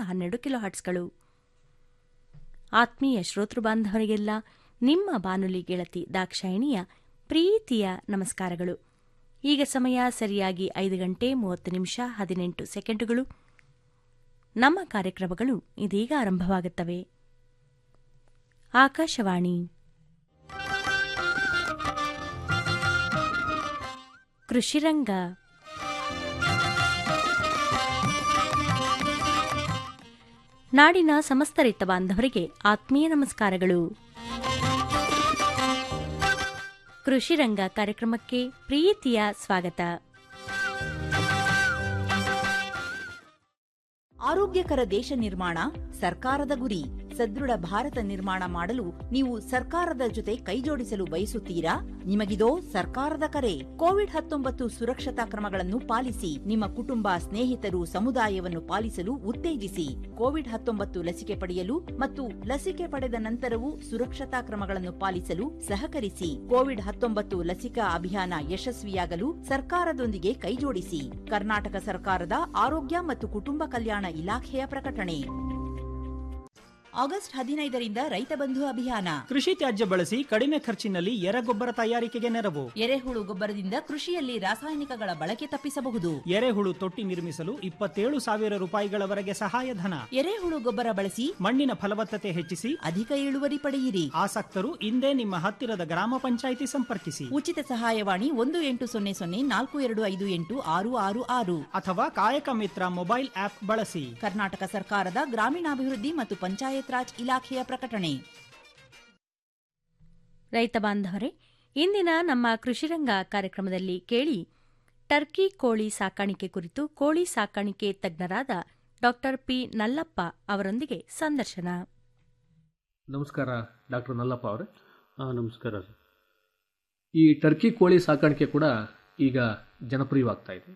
ಹನ್ನೆರಡು ಕಿಲೋ ಹರ್ಟ್ಸ್ಗಳು ಆತ್ಮೀಯ ಶ್ರೋತೃ ಬಾಂಧವರಿಗೆಲ್ಲ ನಿಮ್ಮ ಬಾನುಲಿ ಗೆಳತಿ ದಾಕ್ಷಾಯಿಣಿಯ ಪ್ರೀತಿಯ ನಮಸ್ಕಾರಗಳು ಈಗ ಸಮಯ ಸರಿಯಾಗಿ ಐದು ಗಂಟೆ ಮೂವತ್ತು ನಿಮಿಷ ಹದಿನೆಂಟು ಸೆಕೆಂಡುಗಳು ನಮ್ಮ ಕಾರ್ಯಕ್ರಮಗಳು ಇದೀಗ ಆರಂಭವಾಗುತ್ತವೆ ಆಕಾಶವಾಣಿ ಕೃಷಿರಂಗ ನಾಡಿನ ಸಮಸ್ತ ರೈತ ಬಾಂಧವರಿಗೆ ಆತ್ಮೀಯ ನಮಸ್ಕಾರಗಳು ಕೃಷಿರಂಗ ಕಾರ್ಯಕ್ರಮಕ್ಕೆ ಪ್ರೀತಿಯ ಸ್ವಾಗತ ಆರೋಗ್ಯಕರ ದೇಶ ನಿರ್ಮಾಣ ಸರ್ಕಾರದ ಗುರಿ ಸದೃಢ ಭಾರತ ನಿರ್ಮಾಣ ಮಾಡಲು ನೀವು ಸರ್ಕಾರದ ಜೊತೆ ಕೈಜೋಡಿಸಲು ಬಯಸುತ್ತೀರಾ ನಿಮಗಿದೋ ಸರ್ಕಾರದ ಕರೆ ಕೋವಿಡ್ ಹತ್ತೊಂಬತ್ತು ಸುರಕ್ಷತಾ ಕ್ರಮಗಳನ್ನು ಪಾಲಿಸಿ ನಿಮ್ಮ ಕುಟುಂಬ ಸ್ನೇಹಿತರು ಸಮುದಾಯವನ್ನು ಪಾಲಿಸಲು ಉತ್ತೇಜಿಸಿ ಕೋವಿಡ್ ಹತ್ತೊಂಬತ್ತು ಲಸಿಕೆ ಪಡೆಯಲು ಮತ್ತು ಲಸಿಕೆ ಪಡೆದ ನಂತರವೂ ಸುರಕ್ಷತಾ ಕ್ರಮಗಳನ್ನು ಪಾಲಿಸಲು ಸಹಕರಿಸಿ ಕೋವಿಡ್ ಹತ್ತೊಂಬತ್ತು ಲಸಿಕಾ ಅಭಿಯಾನ ಯಶಸ್ವಿಯಾಗಲು ಸರ್ಕಾರದೊಂದಿಗೆ ಕೈಜೋಡಿಸಿ ಕರ್ನಾಟಕ ಸರ್ಕಾರದ ಆರೋಗ್ಯ ಮತ್ತು ಕುಟುಂಬ ಕಲ್ಯಾಣ ಇಲಾಖೆಯ ಪ್ರಕಟಣೆ ಆಗಸ್ಟ್ ಹದಿನೈದರಿಂದ ರೈತ ಬಂಧು ಅಭಿಯಾನ ಕೃಷಿ ತ್ಯಾಜ್ಯ ಬಳಸಿ ಕಡಿಮೆ ಖರ್ಚಿನಲ್ಲಿ ಎರೆಗೊಬ್ಬರ ತಯಾರಿಕೆಗೆ ನೆರವು ಎರೆಹುಳು ಗೊಬ್ಬರದಿಂದ ಕೃಷಿಯಲ್ಲಿ ರಾಸಾಯನಿಕಗಳ ಬಳಕೆ ತಪ್ಪಿಸಬಹುದು ಎರೆಹುಳು ತೊಟ್ಟಿ ನಿರ್ಮಿಸಲು ಇಪ್ಪತ್ತೇಳು ಸಾವಿರ ರೂಪಾಯಿಗಳವರೆಗೆ ಸಹಾಯಧನ ಎರೆಹುಳು ಗೊಬ್ಬರ ಬಳಸಿ ಮಣ್ಣಿನ ಫಲವತ್ತತೆ ಹೆಚ್ಚಿಸಿ ಅಧಿಕ ಇಳುವರಿ ಪಡೆಯಿರಿ ಆಸಕ್ತರು ಇಂದೇ ನಿಮ್ಮ ಹತ್ತಿರದ ಗ್ರಾಮ ಪಂಚಾಯಿತಿ ಸಂಪರ್ಕಿಸಿ ಉಚಿತ ಸಹಾಯವಾಣಿ ಒಂದು ಎಂಟು ಸೊನ್ನೆ ಸೊನ್ನೆ ನಾಲ್ಕು ಎರಡು ಐದು ಎಂಟು ಆರು ಆರು ಆರು ಅಥವಾ ಕಾಯಕ ಮಿತ್ರ ಮೊಬೈಲ್ ಆಪ್ ಬಳಸಿ ಕರ್ನಾಟಕ ಸರ್ಕಾರದ ಗ್ರಾಮೀಣಾಭಿವೃದ್ಧಿ ಮತ್ತು ಪಂಚಾಯತ್ ರಾಜ್ ಇಲಾಖೆಯ ಪ್ರಕಟಣೆ ರೈತ ಬಾಂಧವರೇ ಇಂದಿನ ನಮ್ಮ ಕೃಷಿರಂಗ ಕಾರ್ಯಕ್ರಮದಲ್ಲಿ ಕೇಳಿ ಟರ್ಕಿ ಕೋಳಿ ಸಾಕಾಣಿಕೆ ಕುರಿತು ಕೋಳಿ ಸಾಕಾಣಿಕೆ ತಜ್ಞರಾದ ಡಾ ಪಿ ನಲ್ಲಪ್ಪ ಅವರೊಂದಿಗೆ ಸಂದರ್ಶನ ನಮಸ್ಕಾರ ಡಾಕ್ಟರ್ ನಲ್ಲಪ್ಪ ಅವರೇ ಹಾಂ ನಮಸ್ಕಾರ ಸರ್ ಈ ಟರ್ಕಿ ಕೋಳಿ ಸಾಕಾಣಿಕೆ ಕೂಡ ಈಗ ಜನಪ್ರಿಯವಾಗ್ತಾ ಇದೆ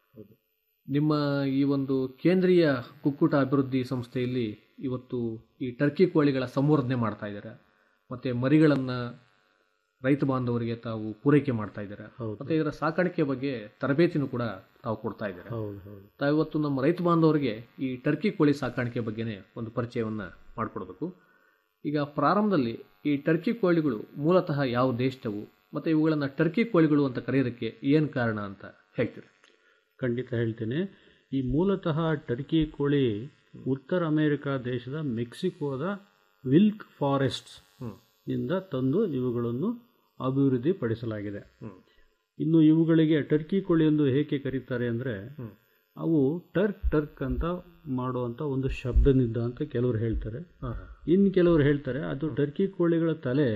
ನಿಮ್ಮ ಈ ಒಂದು ಕೇಂದ್ರೀಯ ಕುಕ್ಕುಟ ಅಭಿವೃದ್ಧಿ ಸಂಸ್ಥೆಯಲ್ಲಿ ಇವತ್ತು ಈ ಟರ್ಕಿ ಕೋಳಿಗಳ ಸಂವರ್ಧನೆ ಮಾಡ್ತಾ ಇದ್ದಾರೆ ಮತ್ತು ಮರಿಗಳನ್ನು ರೈತ ಬಾಂಧವರಿಗೆ ತಾವು ಪೂರೈಕೆ ಮಾಡ್ತಾ ಇದ್ದಾರೆ ಹೌದು. ಮತ್ತು ಇದರ ಸಾಕಾಣಿಕೆ ಬಗ್ಗೆ ತರಬೇತಿನೂ ಕೂಡ ತಾವು ಕೊಡ್ತಾ ಇದ್ದಾರೆ ಹೌದು ಹೌದು ತಾವು ಇವತ್ತು ನಮ್ಮ ರೈತ ಬಾಂಧವರಿಗೆ ಈ ಟರ್ಕಿ ಕೋಳಿ ಸಾಕಾಣಿಕೆ ಬಗ್ಗೆನೇ ಒಂದು ಪರಿಚಯವನ್ನು ಮಾಡಿಕೊಡ್ಬೇಕು ಈಗ ಪ್ರಾರಂಭದಲ್ಲಿ ಈ ಟರ್ಕಿ ಕೋಳಿಗಳು ಮೂಲತಃ ಯಾವ ದೇಶದವು ಮತ್ತು ಇವುಗಳನ್ನು ಟರ್ಕಿ ಕೋಳಿಗಳು ಅಂತ ಕರೆಯೋದಕ್ಕೆ ಏನು ಕಾರಣ ಅಂತ ಹೇಳ್ತೀರಿ ಖಂಡಿತ ಹೇಳ್ತೇನೆ ಈ ಮೂಲತಃ ಟರ್ಕಿ ಕೋಳಿ ಉತ್ತರ ಅಮೆರಿಕ ದೇಶದ ಮೆಕ್ಸಿಕೋದ ವಿಲ್ಕ್ ಫಾರೆಸ್ಟ್ಸ್ ನಿಂದ ತಂದು ಇವುಗಳನ್ನು ಅಭಿವೃದ್ಧಿ ಪಡಿಸಲಾಗಿದೆ ಇನ್ನು ಇವುಗಳಿಗೆ ಟರ್ಕಿ ಕೋಳಿ ಎಂದು ಏಕೆ ಕರೀತಾರೆ ಅಂದರೆ ಅವು ಟರ್ಕ್ ಟರ್ಕ್ ಅಂತ ಮಾಡುವಂಥ ಒಂದು ಶಬ್ದನಿದ್ದ ಅಂತ ಕೆಲವರು ಹೇಳ್ತಾರೆ ಇನ್ನು ಕೆಲವರು ಹೇಳ್ತಾರೆ ಅದು ಟರ್ಕಿ ಕೋಳಿಗಳ ತಲೆ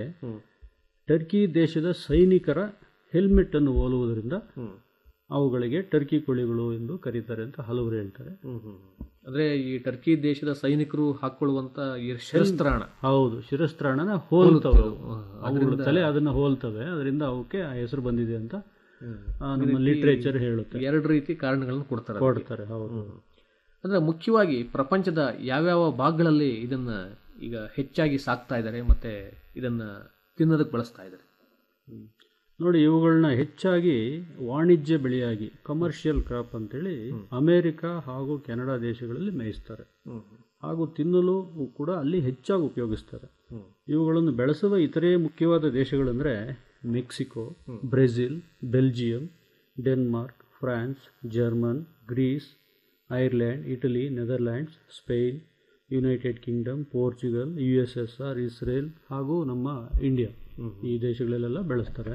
ಟರ್ಕಿ ದೇಶದ ಸೈನಿಕರ ಹೆಲ್ಮೆಟ್ ಅನ್ನು ಹೋಲುವುದರಿಂದ ಅವುಗಳಿಗೆ ಟರ್ಕಿ ಕೋಳಿಗಳು ಎಂದು ಕರೀತಾರೆ ಅಂತ ಹಲವರು ಹೇಳ್ತಾರೆ ಅಂದರೆ ಈ ಟರ್ಕಿ ದೇಶದ ಸೈನಿಕರು ಹಾಕ್ಕೊಳ್ಳುವಂಥ ಈ ಶಿರಸ್ತ್ರಾಣ ಹೌದು ಶಿರಸ್ತ್ರಾಣನ ಹೋಲ್ತವೆ ಅವು. ಹಾ, ಅವುಗಳ ತಲೆ ಅದನ್ನ ಹೋಲ್ತವೆ ಅದರಿಂದ ಅವಕ್ಕೆ ಆ ಹೆಸರು ಬಂದಿದೆ ಅಂತ ಆ, ನಮ್ಮ ಲಿಟ್ರೇಚರ್ ಹೇಳುತ್ತೆ ಎರಡು ರೀತಿ ಕಾರಣಗಳನ್ನು ಕೊಡ್ತಾರೆ ಅದಕ್ಕೆ. ಕೊಡ್ತಾರೆ ಹೌದು ಅಂದ್ರೆ ಮುಖ್ಯವಾಗಿ ಪ್ರಪಂಚದ ಯಾವ್ಯಾವ ಭಾಗಗಳಲ್ಲಿ ಇದನ್ನ ಈಗ ಹೆಚ್ಚಾಗಿ ಸಾಕ್ತಾ ಇದ್ದಾರೆ ಮತ್ತೆ ಇದನ್ನ ತಿನ್ನೋದಕ್ಕೆ ಬಳಸ್ತಾ ಇದ್ದಾರೆ ನೋಡಿ ಇವುಗಳನ್ನ ಹೆಚ್ಚಾಗಿ ವಾಣಿಜ್ಯ ಬೆಳೆಯಾಗಿ ಕಮರ್ಷಿಯಲ್ ಕ್ರಾಪ್ ಅಂತೇಳಿ ಅಮೇರಿಕ ಹಾಗೂ ಕೆನಡಾ ದೇಶಗಳಲ್ಲಿ ಮೇಯಿಸ್ತಾರೆ ಹಾಗೂ ತಿನ್ನಲು ಕೂಡ ಅಲ್ಲಿ ಹೆಚ್ಚಾಗಿ ಉಪಯೋಗಿಸ್ತಾರೆ ಇವುಗಳನ್ನು ಬೆಳೆಸುವ ಇತರೆ ಮುಖ್ಯವಾದ ದೇಶಗಳೆಂದರೆ Mexico Brazil Belgium Denmark France German Greece Ireland Italy Netherlands Spain United Kingdom Portugal U S S R Israel ಹಾಗೂ ನಮ್ಮ ಇಂಡಿಯಾ ಈ ದೇಶಗಳಲ್ಲೆಲ್ಲ ಬೆಳೆಸ್ತಾರೆ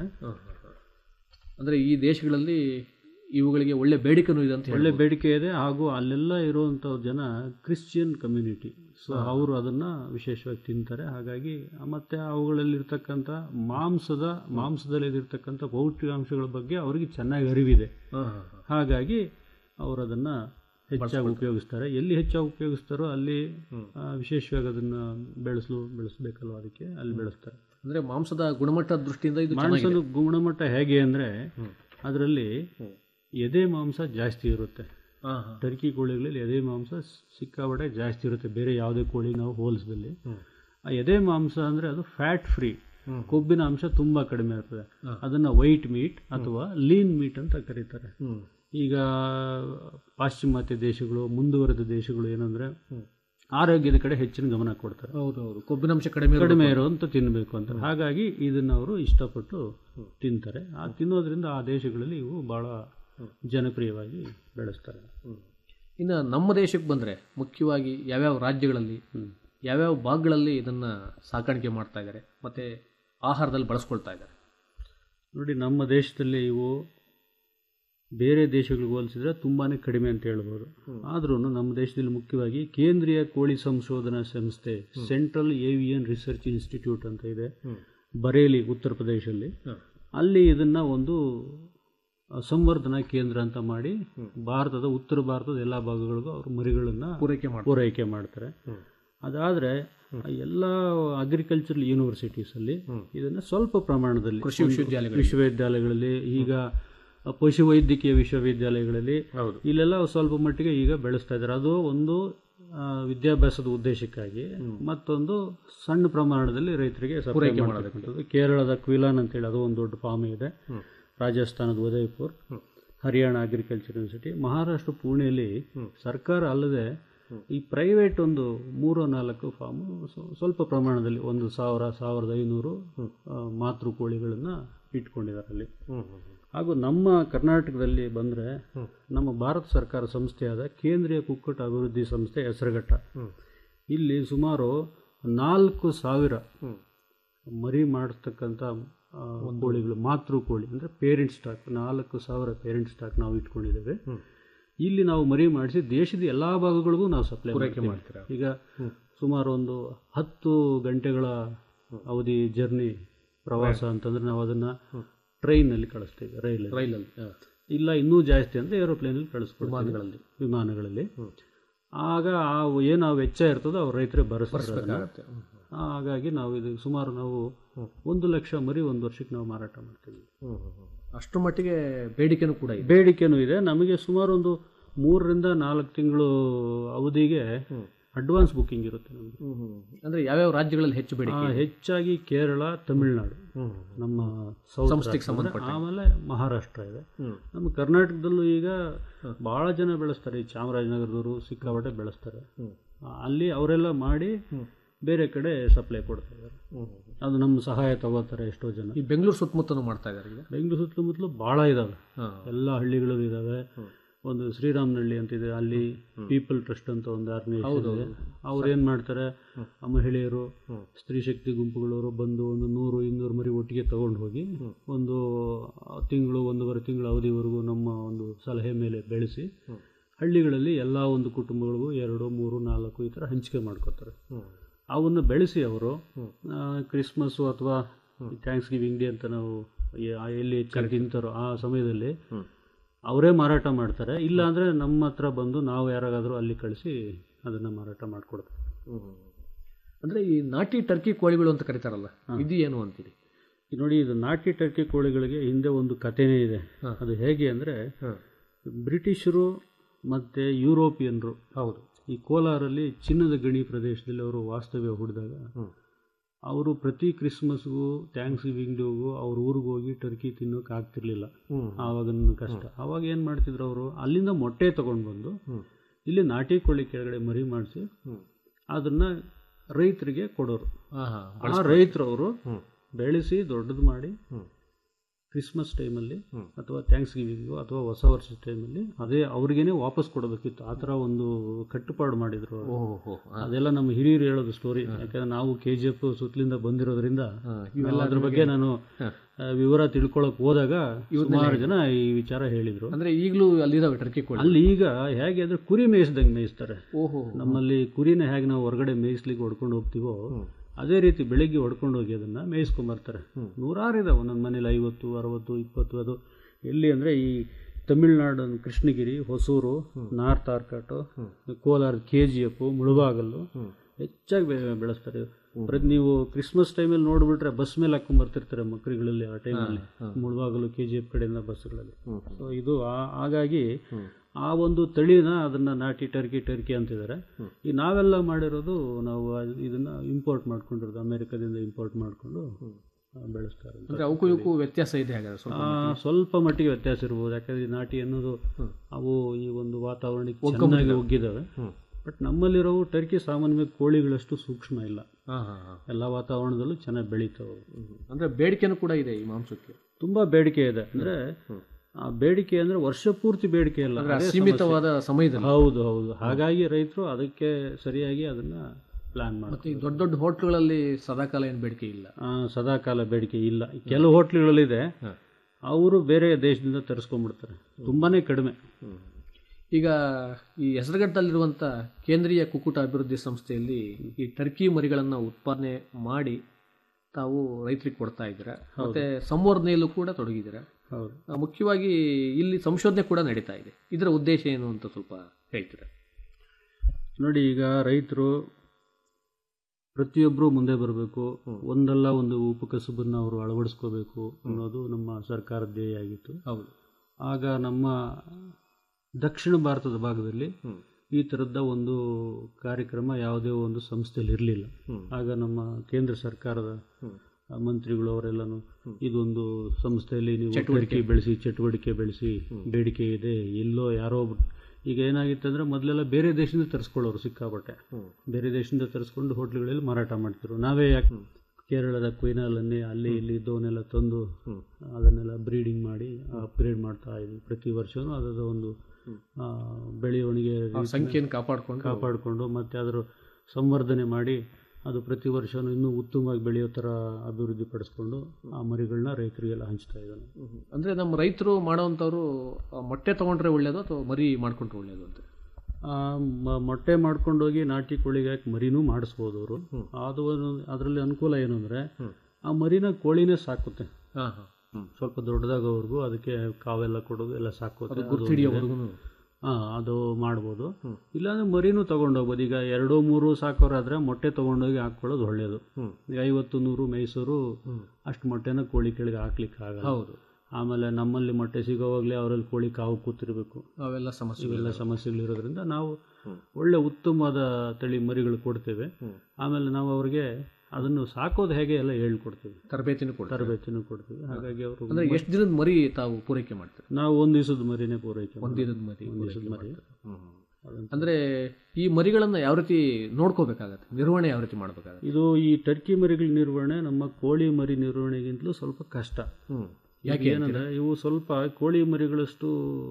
ಅಂದ್ರೆ ಈ ದೇಶಗಳಲ್ಲಿ ಇವುಗಳಿಗೆ ಒಳ್ಳೆ ಬೇಡಿಕೆನೂ ಇದೆ ಅಂತ ಒಳ್ಳೆ ಹೇಳ್ಬೋದು. ಬೇಡಿಕೆ ಇದೆ ಹಾಗೂ ಅಲ್ಲೆಲ್ಲ ಇರುವಂಥ ಜನ ಕ್ರಿಶ್ಚಿಯನ್ ಕಮ್ಯುನಿಟಿ ಸೊ ಅವರು ಅದನ್ನ ವಿಶೇಷವಾಗಿ ತಿಂತಾರೆ ಹಾಗಾಗಿ ಮತ್ತೆ ಅವುಗಳಲ್ಲಿರ್ತಕ್ಕಂಥ ಮಾಂಸದ ಮಾಂಸದಲ್ಲಿರ್ತಕ್ಕಂಥ ಪೌಷ್ಟಿಕಾಂಶಗಳ ಬಗ್ಗೆ ಅವರಿಗೆ ಚೆನ್ನಾಗಿ ಅರಿವಿದೆ ಹಾ, ಹಾ, ಹಾ. ಹಾಗಾಗಿ ಅವರು ಅದನ್ನ ಹೆಚ್ಚಾಗಿ ಉಪಯೋಗಿಸ್ತಾರೆ ಎಲ್ಲಿ ಹೆಚ್ಚಾಗಿ ಉಪಯೋಗಿಸ್ತಾರೋ ಅಲ್ಲಿ ಆ, ವಿಶೇಷವಾಗಿ ಅದನ್ನ ಬೆಳೆಸಲು ಬೆಳೆಸಬೇಕಲ್ವ ಅದಕ್ಕೆ ಅಲ್ಲಿ ಬೆಳೆಸ್ತಾರೆ ಅಂದ್ರೆ ಮಾಂಸದ ಗುಣಮಟ್ಟದ ದೃಷ್ಟಿಯಿಂದ ಇದು ಮಾಂಸದ ಚೆನ್ನಾಗಿದೆ ಗುಣಮಟ್ಟ ಹೇಗೆ ಅಂದ್ರೆ ಅದರಲ್ಲಿ ಎದೆ ಮಾಂಸ ಜಾಸ್ತಿ ಇರುತ್ತೆ ಹಾ, ಹಾ. ಟರ್ಕಿ ಕೋಳಿಗಳಲ್ಲಿ ಎದೆ ಮಾಂಸ ಸಿಕ್ಕಾಪಟ್ಟೆ ಜಾಸ್ತಿ ಇರುತ್ತೆ ಬೇರೆ ಯಾವುದೇ ಕೋಳಿ ನಾವು ಹೋಲಿಸಿದಲ್ಲಿ ಆ ಎದೆ ಮಾಂಸ ಅಂದರೆ ಅದು ಫ್ಯಾಟ್ ಫ್ರೀ ಕೊಬ್ಬಿನ ಅಂಶ ತುಂಬ ಕಡಿಮೆ ಇರ್ತದೆ ಅದನ್ನು ವೈಟ್ ಮೀಟ್ ಅಥವಾ ಲೀನ್ ಮೀಟ್ ಅಂತ ಕರೀತಾರೆ ಈಗ ಪಾಶ್ಚಿಮಾತ್ಯ ದೇಶಗಳು ಮುಂದುವರೆದ ದೇಶಗಳು ಏನಂದ್ರೆ ಆರೋಗ್ಯದ ಕಡೆ ಹೆಚ್ಚಿನ ಗಮನ ಕೊಡ್ತಾರೆ ಹೌದು ಹೌದು ಕೊಬ್ಬಿನಂಶ ಕಡಿಮೆ ಕಡಿಮೆ ಇರುವಂತ ತಿನ್ನಬೇಕು ಅಂತ ಹಾಗಾಗಿ ಇದನ್ನ ಅವರು ಇಷ್ಟಪಟ್ಟು ತಿಂತಾರೆ ಆ ತಿನ್ನೋದ್ರಿಂದ ಆ ದೇಶಗಳಲ್ಲಿ ಇವು ಬಹಳ ಜನಪ್ರಿಯವಾಗಿ ಬೆಳೆಸ್ತಾರೆ ಇನ್ನು ನಮ್ಮ ದೇಶಕ್ಕೆ ಬಂದರೆ ಮುಖ್ಯವಾಗಿ ಯಾವ್ಯಾವ ರಾಜ್ಯಗಳಲ್ಲಿ ಯಾವ್ಯಾವ ಭಾಗಗಳಲ್ಲಿ ಇದನ್ನು ಸಾಕಾಣಿಕೆ ಮಾಡ್ತಾ ಇದ್ದಾರೆ ಮತ್ತು ಆಹಾರದಲ್ಲಿ ಬಳಸ್ಕೊಳ್ತಾ ಇದ್ದಾರೆ ನೋಡಿ ನಮ್ಮ ದೇಶದಲ್ಲಿ ಇವು ಬೇರೆ ದೇಶಗಳಿಗೆ ಹೋಲಿಸಿದ್ರೆ ತುಂಬಾನೇ ಕಡಿಮೆ ಅಂತ ಹೇಳ್ಬೋದು ಆದ್ರೂ ನಮ್ಮ ದೇಶದಲ್ಲಿ ಮುಖ್ಯವಾಗಿ ಕೇಂದ್ರೀಯ ಕೋಳಿ ಸಂಶೋಧನಾ ಸಂಸ್ಥೆ ಸೆಂಟ್ರಲ್ ಏವಿಯನ್ ರಿಸರ್ಚ್ ಇನ್ಸ್ಟಿಟ್ಯೂಟ್ ಅಂತ ಇದೆ ಬರೇಲಿ ಉತ್ತರ ಪ್ರದೇಶದಲ್ಲಿ ಅಲ್ಲಿ ಇದನ್ನ ಒಂದು ಆ, ಸಂವರ್ಧನಾ ಕೇಂದ್ರ ಅಂತ ಮಾಡಿ ಭಾರತದ ಉತ್ತರ ಭಾರತದ ಎಲ್ಲ ಭಾಗಗಳಿಗೂ ಅವರು ಮರಿಗಳನ್ನ ಪೂರೈಕೆ ಮಾಡಿ ಪೂರೈಕೆ ಮಾಡ್ತಾರೆ ಅದಾದ್ರೆ ಎಲ್ಲ ಅಗ್ರಿಕಲ್ಚರಲ್ ಯೂನಿವರ್ಸಿಟೀಸ್ ಅಲ್ಲಿ ಇದನ್ನ ಸ್ವಲ್ಪ ಪ್ರಮಾಣದಲ್ಲಿ ಕೃಷಿ ವಿಶ್ವವಿದ್ಯಾಲಯಗಳು ವಿಶ್ವವಿದ್ಯಾಲಯಗಳಲ್ಲಿ ಈಗ ಪಶುವೈದ್ಯಕೀಯ ವಿಶ್ವವಿದ್ಯಾಲಯಗಳಲ್ಲಿ ಇಲ್ಲೆಲ್ಲ ಸ್ವಲ್ಪ ಮಟ್ಟಿಗೆ ಈಗ ಬೆಳೆಸ್ತಾ ಇದ್ದಾರೆ ಅದು ಒಂದು ಆ, ವಿದ್ಯಾಭ್ಯಾಸದ ಉದ್ದೇಶಕ್ಕಾಗಿ ಮತ್ತೊಂದು ಸಣ್ಣ ಪ್ರಮಾಣದಲ್ಲಿ ರೈತರಿಗೆ ಸಪ್ಲೈ ಮಾಡತಕ್ಕಂಥದ್ದು ಕೇರಳದ ಕ್ವಿಲಾನ್ ಅಂತೇಳಿ ಅದು ಒಂದು ದೊಡ್ಡ ಫಾರ್ಮ್ ಇದೆ ರಾಜಸ್ಥಾನದ ಉದಯಪುರ್ ಹರಿಯಾಣ ಅಗ್ರಿಕಲ್ಚರ್ ಯೂನಿವರ್ಸಿಟಿ ಮಹಾರಾಷ್ಟ್ರ ಪುಣೆಯಲ್ಲಿ ಸರ್ಕಾರ ಅಲ್ಲದೆ ಈ ಪ್ರೈವೇಟ್ ಒಂದು ಮೂರು ನಾಲ್ಕು ಫಾರ್ಮ್ ಸ್ವಲ್ಪ ಪ್ರಮಾಣದಲ್ಲಿ ಒಂದು ಸಾವಿರ ಸಾವಿರದ ಐನೂರು ಆ, ಮಾತೃ ಕೋಳಿಗಳನ್ನ ಇಟ್ಕೊಂಡಿದ್ದಾರೆ ಅಲ್ಲಿ ಹಾಗೂ ನಮ್ಮ ಕರ್ನಾಟಕದಲ್ಲಿ ಬಂದರೆ ನಮ್ಮ ಭಾರತ ಸರ್ಕಾರ ಸಂಸ್ಥೆಯಾದ ಕೇಂದ್ರೀಯ ಕುಕ್ಕಟ ಅಭಿವೃದ್ಧಿ ಸಂಸ್ಥೆ ಹೆಸರುಘಟ್ಟ ಇಲ್ಲಿ ಸುಮಾರು ನಾಲ್ಕು ಸಾವಿರ ಮರಿ ಮಾಡಿಸ್ತಕ್ಕಂಥ ಆ, ಕೋಳಿಗಳು ಮಾತೃ ಕೋಳಿ ಅಂದರೆ ಪೇರೆಂಟ್ ಸ್ಟಾಕ್ ನಾಲ್ಕು ಸಾವಿರ ಪೇರೆಂಟ್ ಸ್ಟಾಕ್ ನಾವು ಇಟ್ಕೊಂಡಿದ್ದೇವೆ ಇಲ್ಲಿ ನಾವು ಮರಿ ಮಾಡಿಸಿ ದೇಶದ ಎಲ್ಲ ಭಾಗಗಳಿಗೂ ನಾವು ಸಪ್ಲೈ ಮಾಡ್ತೀವಿ ಈಗ ಸುಮಾರು ಒಂದು ಹತ್ತು ಗಂಟೆಗಳ ಅವಧಿ ಜರ್ನಿ ಪ್ರವಾಸ ಅಂತಂದ್ರೆ ನಾವು ಅದನ್ನ ಟ್ರೈನಲ್ಲಿ ಕಳಿಸ್ತೇವೆ ರೈಲಲ್ಲಿ ರೈಲಲ್ಲಿ ಇಲ್ಲ ಇನ್ನೂ ಜಾಸ್ತಿ ಅಂದರೆ ಏರೋಪ್ಲೇನಲ್ಲಿ ಕಳಿಸ್ಕೊಡ್ತೀವಿ ವಿಮಾನಗಳಲ್ಲಿ ವಿಮಾನಗಳಲ್ಲಿ ಆಗ ಆ ಏನು ಆ ವೆಚ್ಚ ಇರ್ತದೋ ಅವ್ರು ರೈತರೇ ಭರಿಸ್ತಾರೆ ಅದನ್ನ. ಹಾಗಾಗಿ ನಾವು ಇದು ಸುಮಾರು ನಾವು ಒಂದು ಲಕ್ಷ ಮರಿ ಒಂದು ವರ್ಷಕ್ಕೆ ನಾವು ಮಾರಾಟ ಮಾಡ್ತೀವಿ ಅಷ್ಟು ಮಟ್ಟಿಗೆ ಬೇಡಿಕೆನೂ ಕೂಡ ಇದೆ ಬೇಡಿಕೆನೂ ಇದೆ ನಮಗೆ ಸುಮಾರು ಒಂದು ಮೂರರಿಂದ ನಾಲ್ಕು ತಿಂಗಳು ಅವಧಿಗೆ ಅಡ್ವಾನ್ಸ್ ಬುಕ್ಕಿಂಗ್ ಇರುತ್ತೆ ನಮಗೆ ಅಂದರೆ ಯಾವ್ಯಾವ ರಾಜ್ಯಗಳಲ್ಲಿ ಹೆಚ್ಚು ಬೇಡಿಕೆ ಆ, ಹೆಚ್ಚಾಗಿ ಕೇರಳ ತಮಿಳುನಾಡು ನಮ್ಮ ಸೌತ್ ಸಂಸ್ಥೆಗೆ ರಾಜ್ಯ ಅಂದ್ರೆ ಆಮೇಲೆ ಮಹಾರಾಷ್ಟ್ರ ಇದೆ ನಮ್ಮ ಕರ್ನಾಟಕದಲ್ಲೂ ಈಗ ಬಹಳ ಜನ ಬೆಳೆಸ್ತಾರೆ ಈ ಚಾಮರಾಜನಗರದವರು ಸಿಕ್ಕಾಪಟ್ಟೆ ಬೆಳೆಸ್ತಾರೆ ಆ, ಅಲ್ಲಿ ಅವರೆಲ್ಲ ಮಾಡಿ ಬೇರೆ ಕಡೆ ಸಪ್ಲೈ ಕೊಡ್ತಾ ಇದ್ದಾರೆ ಅದು ನಮ್ಮ ಸಹಾಯ ತಗೋತಾರೆ ಎಷ್ಟೋ ಜನ ಈ ಬೆಂಗಳೂರು ಸುತ್ತಮುತ್ತಲೂ ಮಾಡ್ತಾ ಇದ್ದಾರೆ ಈಗ ಬೆಂಗಳೂರು ಸುತ್ತಮುತ್ತಲು ಬಹಳ ಇದಾವೆ ಎಲ್ಲ ಹಳ್ಳಿಗಳು ಇದಾವೆ ಒಂದು ಶ್ರೀರಾಮನಹಳ್ಳಿ ಅಂತಿದೆ ಅಲ್ಲಿ ಪೀಪಲ್ ಟ್ರಸ್ಟ್ ಅಂತ ಒಂದು ಆರ್ಗನೈಸೇಷನ್ ಇದೆ ಅವ್ರು ಏನ್ ಮಾಡ್ತಾರೆ ಆ ಮಹಿಳೆಯರು ಸ್ತ್ರೀ ಶಕ್ತಿ ಗುಂಪುಗಳವರು ಬಂದು ಒಂದು ನೂರು ಇನ್ನೂರು ಮರಿ ಒಟ್ಟಿಗೆ ತಗೊಂಡು ಹೋಗಿ ಒಂದು ತಿಂಗಳು ಒಂದೂವರೆ ತಿಂಗಳ ಅವಧಿವರೆಗೂ ನಮ್ಮ ಒಂದು ಸಲಹೆ ಮೇಲೆ ಬೆಳೆಸಿ ಹಳ್ಳಿಗಳಲ್ಲಿ ಎಲ್ಲ ಒಂದು ಕುಟುಂಬಗಳಿಗೂ ಎರಡು ಮೂರು ನಾಲ್ಕು ಈ ಥರ ಹಂಚಿಕೆ ಮಾಡ್ಕೋತಾರೆ ಅವನ್ನು ಬೆಳೆಸಿ ಅವರು ಕ್ರಿಸ್ಮಸ್ ಅಥವಾ ಥ್ಯಾಂಕ್ಸ್ ಗಿವಿಂಗ್ ಡೇ ಅಂತ ನಾವು ಎ- ಆ ಎಲ್ಲಿ ಹೆಚ್ಚಾಗಿ ತಿಂತಾರೋ ಆ ಸಮಯದಲ್ಲಿ ಅವರೇ ಮಾರಾಟ ಮಾಡ್ತಾರೆ ಇಲ್ಲ ಅಂದ್ರೆ ನಮ್ಮ ಹತ್ರ ಬಂದು ನಾವು ಯಾರಾಗಾದ್ರೂ ಅಲ್ಲಿ ಕಳಿಸಿ ಅದನ್ನ ಮಾರಾಟ ಮಾಡಿಕೊಡ್ತಾರೆ ಅಂದರೆ ಈ ನಾಟಿ ಟರ್ಕಿ ಕೋಳಿಗಳು ಅಂತ ಕರೀತಾರಲ್ಲ ಇದು ಏನು ಅಂತೀರಿ ಈಗ ನೋಡಿ ಇದು ನಾಟಿ ಟರ್ಕಿ ಕೋಳಿಗಳಿಗೆ ಹಿಂದೆ ಒಂದು ಕಥೆನೇ ಇದೆ ಅದು ಹೇಗೆ ಅಂದ್ರೆ ಬ್ರಿಟಿಷರು ಮತ್ತೆ ಯುರೋಪಿಯನ್ರು ಹೌದು ಈ ಕೋಲಾರಲ್ಲಿ ಚಿನ್ನದ ಗಣಿ ಪ್ರದೇಶದಲ್ಲಿ ಅವರು ವಾಸ್ತವ್ಯ ಹೂಡಿದಾಗ ಅವರು ಪ್ರತಿ ಕ್ರಿಸ್ಮಸ್ಗೂ ಥ್ಯಾಂಕ್ಸ್ ಗಿವಿಂಗ್ ಡೇಗೂ ಅವ್ರ ಊರಿಗೆ ಹೋಗಿ ಟರ್ಕಿ ತಿನ್ನೋಕೆ ಆಗ್ತಿರ್ಲಿಲ್ಲ ಆವಾಗಿನ ಕಷ್ಟ ಅವಾಗ ಏನು ಮಾಡ್ತಿದ್ರು ಅವರು ಅಲ್ಲಿಂದ ಮೊಟ್ಟೆ ತಗೊಂಡು ಬಂದು ಇಲ್ಲಿ ನಾಟಿ ಕೋಳಿ ಕೆಳಗಡೆ ಮರಿ ಮಾಡಿಸಿ ಅದನ್ನ ರೈತರಿಗೆ ಕೊಡೋರು ಹಾಂ ಹಾಂ ಆ ರೈತರವರು ಬೆಳೆಸಿ ದೊಡ್ಡದು ಮಾಡಿ ಕ್ರಿಸ್ಮಸ್ ಟೈಮಲ್ಲಿ ಅಥವಾ ಥ್ಯಾಂಕ್ಸ್ ಗಿವಿಂಗು ಅಥವಾ ಹೊಸ ವರ್ಷದ ಟೈಮಲ್ಲಿ ಅದೇ ಅವ್ರಿಗೇನೆ ವಾಪಸ್ ಕೊಡಬೇಕಿತ್ತು ಆ ಥರ ಒಂದು ಕಟ್ಟುಪಾಡು ಮಾಡಿದ್ರು ಅವ್ರು. ಓಹೋ ಅದೆಲ್ಲ ನಮ್ಮ ಹಿರಿಯರು ಹೇಳೋದು ಸ್ಟೋರಿ ಯಾಕಂದ್ರೆ ನಾವು ಕೆ ಜಿ ಎಫ್ ಸುತ್ತಲಿಂದ ಬಂದಿರೋದ್ರಿಂದ ಇವೆಲ್ಲ ಅದ್ರ ಬಗ್ಗೆ ನಾನು ಆ, ವಿವರ ತಿಳ್ಕೊಳಕ್ ಹೋದಾಗ ಸುಮಾರು ಜನ ಈ ವಿಚಾರ ಹೇಳಿದ್ರು ಅಂದರೆ ಈಗಲೂ ಅಲ್ಲಿದಾವೆ ಟರ್ಕಿ ಕೋಳಿ ಅಲ್ಲಿ ಈಗ ಹೇಗೆ ಅಂದ್ರೆ ಕುರಿ ಮೇಯಿಸ್ದಂಗೆ ಮೇಯಿಸ್ತಾರೆ ಓಹೋ ನಮ್ಮಲ್ಲಿ ಕುರಿನ ಹೇಗೆ ನಾವು ಹೊರಗಡೆ ಮೇಯಿಸ್ಲಿಕ್ಕೆ ಹೊಡ್ಕೊಂಡು ಹೋಗ್ತೀವೋ ಅದೇ ರೀತಿ ಬೆಳಿಗ್ಗೆ ಹೊಡ್ಕೊಂಡು ಹೋಗಿ ಅದನ್ನ ಮೇಯಿಸ್ಕೊಂಬರ್ತಾರೆ ನೂರಾರು ಇದಾವೆ ಒಂದೊಂದು ಮನೇಲಿ ಐವತ್ತು ಅರವತ್ತು ಇಪ್ಪತ್ತು ಅದು ಎಲ್ಲಿ ಅಂದ್ರೆ ಈ Tamil Nadu Krishnagiri Hosur north Arcot Kolar K G F Mulbagal ಹೆಚ್ಚಾಗಿ ಬೆ- ಬೆಳೆಸ್ತಾರೆ ಪ್ರತಿ ನೀವು ಕ್ರಿಸ್ಮಸ್ ಟೈಮಲ್ಲಿ ನೋಡ್ಬಿಟ್ರೆ ಬಸ್ ಮೇಲೆ ಹಾಕೊಂಡ್ ಬರ್ತಿರ್ತಾರೆ ಮಕ್ಕಳುಗಳಲ್ಲಿ ಆ ಟೈಮಲ್ಲಿ ಮುಳುಬಾಗಲು ಕೆ ಜಿ ಎಫ್ ಕಡೆಯಿಂದ ಬಸ್ಗಳಲ್ಲಿ ಸೊ ಇದು ಆ- ಹಾಗಾಗಿ ಆ ಒಂದು ತಳಿನ ಅದನ್ನ ನಾಟಿ ಟರ್ಕಿ ಟರ್ಕಿ ಅಂತಿದ್ದಾರೆ ಈ ನಾವೆಲ್ಲ ಮಾಡಿರೋದು ನಾವು ಅದ್- ಇದನ್ನ ಇಂಪೋರ್ಟ್ ಮಾಡ್ಕೊಂಡಿರೋದು ಅಮೆರಿಕದಿಂದ ಇಂಪೋರ್ಟ್ ಮಾಡ್ಕೊಂಡು ಆ, ಬೆಳೆಸ್ತಾರೆ ಅಂದ್ರೆ ಅವಕ್ಕೂ ಇವಕ್ಕೂ ವ್ಯತ್ಯಾಸ ಇದೆ ಹಾಗಾದ್ರೆ ಸ್ವಲ್ಪ ಆ, ಸ್ವಲ್ಪ ಮಟ್ಟಿಗೆ ವ್ಯತ್ಯಾಸ ಇರ್ಬೋದು ಯಾಕಂದ್ರೆ ಈ ನಾಟಿ ಅನ್ನೋದು ಅವು ಈ ಒಂದು ವಾತಾವರಣಕ್ಕೆ ಚೆನ್ನಾಗಿ ಒಗ್ಗಿದಾವೆ ಬಟ್ ನಮ್ಮಲ್ಲಿರೋವು ಟರ್ಕಿ ಸಾಮಾನ್ಯವಾಗಿ ಕೋಳಿಗಳಷ್ಟು ಸೂಕ್ಷ್ಮ ಇಲ್ಲ ಹಾ ಹಾ ಹಾ ಎಲ್ಲ ವಾತಾವರಣದಲ್ಲೂ ಚೆನ್ನಾಗಿ ಬೆಳೀತಾವೆ ಅವು. ಅಂದ್ರೆ ಬೇಡಿಕೆನೂ ಕೂಡ ಇದೆ ಈ ಮಾಂಸಕ್ಕೆ ತುಂಬಾ ಬೇಡಿಕೆ ಇದೆ ಅಂದ್ರೆ ಆ ಬೇಡಿಕೆ ಅಂದ್ರೆ ವರ್ಷ ಪೂರ್ತಿ ಬೇಡಿಕೆ ಇಲ್ಲ ಅಂದ್ರೆ ಅದೇ ಸೀಮಿತವಾದ ಸಮಯದಲ್ಲಿ ಹೌದು ಹೌದು ಹಾಗಾಗಿ ರೈತರು ಅದಕ್ಕೆ ಸರಿಯಾಗಿ ಅದನ್ನ ಪ್ಲಾನ್ ಮಾಡ್ತಾರೆ ಈ ದೊಡ್ಡ ದೊಡ್ಡ ಹೋಟ್ಲುಗಳಲ್ಲಿ ಸದಾಕಾಲ ಏನು ಬೇಡಿಕೆ ಇಲ್ಲ ಆ, ಸದಾಕಾಲ ಬೇಡಿಕೆ ಇಲ್ಲ ಕೆಲವು ಹೋಟ್ಲುಗಳಿದೆ ಅವರು ಬೇರೆ ದೇಶದಿಂದ ತರಿಸ್ಕೊಂಡ್ಬಿಡ್ತಾರೆ ತುಂಬಾನೇ ಕಡಿಮೆ ಈಗ ಈ ಹೆಸರುಘಟ್ಟದಲ್ಲಿರುವಂಥ ಕೇಂದ್ರೀಯ ಕುಕ್ಕುಟ ಅಭಿವೃದ್ಧಿ ಸಂಸ್ಥೆಯಲ್ಲಿ ಈ ಟರ್ಕಿ ಮರಿಗಳನ್ನು ಉತ್ಪಾದನೆ ಮಾಡಿ ತಾವು ರೈತರಿಗೆ ಕೊಡ್ತಾ ಇದ್ದೀರಾ ಮತ್ತೆ ಸಂವರ್ಧನೆಯಲ್ಲೂ ಕೂಡ ತೊಡಗಿದ್ದೀರಾ ಹೌದು ಆ, ಮುಖ್ಯವಾಗಿ ಇಲ್ಲಿ ಸಂಶೋಧನೆ ಕೂಡ ನಡೀತಾ ಇದೆ ಇದರ ಉದ್ದೇಶ ಏನು ಅಂತ ಸ್ವಲ್ಪ ಹೇಳ್ತೀರಾ ನೋಡಿ ಈಗ ರೈತರು ಪ್ರತಿಯೊಬ್ಬರು ಮುಂದೆ ಬರಬೇಕು ಒಂದಲ್ಲ ಒಂದು ಉಪಕಸುಬನ್ನ ಅವರು ಅಳವಡಿಸ್ಕೋಬೇಕು ಅನ್ನೋದು ನಮ್ಮ ಸರ್ಕಾರದ ಧ್ಯೇಯ ಆಗಿತ್ತು ಹೌದು ಆಗ ನಮ್ಮ ದಕ್ಷಿಣ ಭಾರತದ ಭಾಗದಲ್ಲಿ ಈ ಥರದ ಒಂದು ಕಾರ್ಯಕ್ರಮ ಯಾವುದೇ ಒಂದು ಸಂಸ್ಥೆಯಲ್ಲಿ ಇರಲಿಲ್ಲ ಆಗ ನಮ್ಮ ಕೇಂದ್ರ ಸರ್ಕಾರದ ಆ, ಮಂತ್ರಿಗಳು ಅವರೆಲ್ಲನೂ ಇದೊಂದು ಸಂಸ್ಥೆಯಲ್ಲಿ ನೀವು ಚಟುವಟಿಕೆ ಬೆಳೆಸಿ ಚಟುವಟಿಕೆ ಬೆಳೆಸಿ ಬೇಡಿಕೆ ಇದೆ ಎಲ್ಲೋ ಯಾರೋ ಒಬ್ರು ಈಗ ಏನಾಗಿತ್ತು ಅಂದ್ರೆ ಮೊದಲೆಲ್ಲ ಬೇರೆ ದೇಶದಿಂದ ತರಿಸ್ಕೊಳ್ಳೋರು ಸಿಕ್ಕಾಪಟ್ಟೆ ಬೇರೆ ದೇಶದಿಂದ ತರಿಸ್ಕೊಂಡು ಹೋಟ್ಲುಗಳಲ್ಲಿ ಮಾರಾಟ ಮಾಡ್ತಿರು ನಾವೇ ಯಾಕೆ ಕೇರಳದ ಕೊಯ್ನಾಲನ್ನೇ ಅಲ್ಲಿ ಇಲ್ಲಿ ಇದ್ದವನ್ನೆಲ್ಲ ತಂದು ಅದನ್ನೆಲ್ಲ ಬ್ರೀಡಿಂಗ್ ಮಾಡಿ ಅಪ್ಗ್ರೇಡ್ ಮಾಡ್ತಾ ಇದ್ವಿ ಪ್ರತಿ ವರ್ಷವೂ ಅದರ ಒಂದು ಆ, ಬೆಳವಣಿಗೆ ರೀತಿ ಸಂಖ್ಯೆಯನ್ನು ಕಾಪಾಡಿಕೊಂಡು ಕಾಪಾಡಿಕೊಂಡು ಮತ್ತೆ ಅದರ ಸಂವರ್ಧನೆ ಮಾಡಿ ಅದು ಪ್ರತಿ ವರ್ಷವೂ ಇನ್ನೂ ಉತ್ತಮವಾಗಿ ಬೆಳೆಯೋ ಥರ ಅಭಿವೃದ್ಧಿ ಪಡಿಸ್ಕೊಂಡು ಆ ಮರಿಗಳನ್ನ ರೈತರಿಗೆಲ್ಲ ಹಂಚ್ತಾ ಇದ್ದಾನೆ ಅಂದ್ರೆ ನಮ್ಮ ರೈತರು ಮಾಡೋವಂಥವ್ರು ಆ, ಮೊಟ್ಟೆ ತಗೊಂಡ್ರೆ ಒಳ್ಳೇದು ಅಥವಾ ಮರಿ ಮಾಡ್ಕೊಂಡ್ರೆ ಒಳ್ಳೇದು ಅಂತ ಆ, ಮ- ಮೊಟ್ಟೆ ಮಾಡ್ಕೊಂಡೋಗಿ ನಾಟಿ ಕೋಳಿಗೆ ಹಾಕಿ ಮರಿನೂ ಮಾಡಿಸ್ಬೋದು ಅವರು ಅದು ಅದರಲ್ಲಿ ಅನುಕೂಲ ಏನು ಅಂದರೆ ಆ ಮರಿನ ಕೋಳಿನೇ ಸಾಕುತ್ತೆ ಹಾಂ ಹಾಂ ಸ್ವಲ್ಪ ದೊಡ್ಡದಾಗೋವರೆಗೂ ಅದಕ್ಕೆ ಕಾವೆಲ್ಲ ಕೊಡೋದು ಎಲ್ಲ ಸಾಕುತ್ತೆ ಅದು ಗುರ್ತಿಡಿಯೋವರೆಗೂ ಹಾ ಅದು ಮಾಡ್ಬೋದು ಇಲ್ಲಾಂದ್ರೆ ಮರಿನೂ ತಗೊಂಡೋಗ್ಬೋದು ಈಗ ಎರಡು ಮೂರು ಸಾಕೋರಾದ್ರೆ ಮೊಟ್ಟೆ ತಗೊಂಡೋಗಿ ಹಾಕೊಳ್ಳೋದು ಒಳ್ಳೇದು ಈಗ ಐವತ್ತು ನೂರು ಮೈಸೂರು ಅಷ್ಟು ಮೊಟ್ಟೆನ ಕೋಳಿ ಕೆಳಗೆ ಹಾಕ್ಲಿಕ್ಕೆ ಆಗಲ್ಲ ಹೌದು ಆಮೇಲೆ ನಮ್ಮಲ್ಲಿ ಮೊಟ್ಟೆ ಸಿಗೋವಾಗಲೇ ಅವರಲ್ಲಿ ಕೋಳಿ ಕಾವು ಕೂತಿರ್ಬೇಕು ಅವೆಲ್ಲ ಸಮಸ್ಯೆ ಇವೆಲ್ಲ ಸಮಸ್ಯೆಗಳಿರೋದ್ರಿಂದ ನಾವು ಒಳ್ಳೆ ಉತ್ತಮವಾದ ತಳಿ ಮರಿಗಳು ಕೊಡ್ತೇವೆ ಆಮೇಲೆ ನಾವು ಅವ್ರಿಗೆ ಅದನ್ನು ಸಾಕೋದು ಹೇಗೆ ಎಲ್ಲ ಹೇಳ್ಕೊಡ್ತೀವಿ ತರಬೇತಿನೂ ಕೊಡ್ತಾರೆ ತರಬೇತಿನೂ ಕೊಡ್ತೀವಿ ಹಾಗಾಗಿ ಅವರು ಅಂದ್ರೆ ಎಷ್ಟು ದಿನದ ಮರಿ ತಾವು ಪೂರೈಕೆ ಮಾಡ್ತಾರೆ ನಾವು ಒಂದು ದಿವಸದ ಮರಿನೇ ಪೂರೈಕೆ ಒಂದು ದಿನದ ಮರಿ ಒಂದು ದಿವಸದ ಮರಿ ಅಂದ್ರೆ ಈ ಮರಿಗಳನ್ನ ಯಾವ ರೀತಿ ನೋಡ್ಕೋಬೇಕಾಗತ್ತೆ ನಿರ್ವಹಣೆ ಯಾವ ರೀತಿ ಮಾಡ್ಬೇಕಾಗತ್ತೆ ಇದು ಈ ಟರ್ಕಿ ಮರಿಗಳ ನಿರ್ವಹಣೆ ನಮ್ಮ ಕೋಳಿ ಮರಿ ನಿರ್ವಹಣೆಗಿಂತಲೂ ಸ್ವಲ್ಪ ಕಷ್ಟ ಹ್ಮ್ ಈಗ ಏನಂದ್ರೆ ಇವು ಸ್ವಲ್ಪ ಕೋಳಿ ಮರಿಗಳಷ್ಟು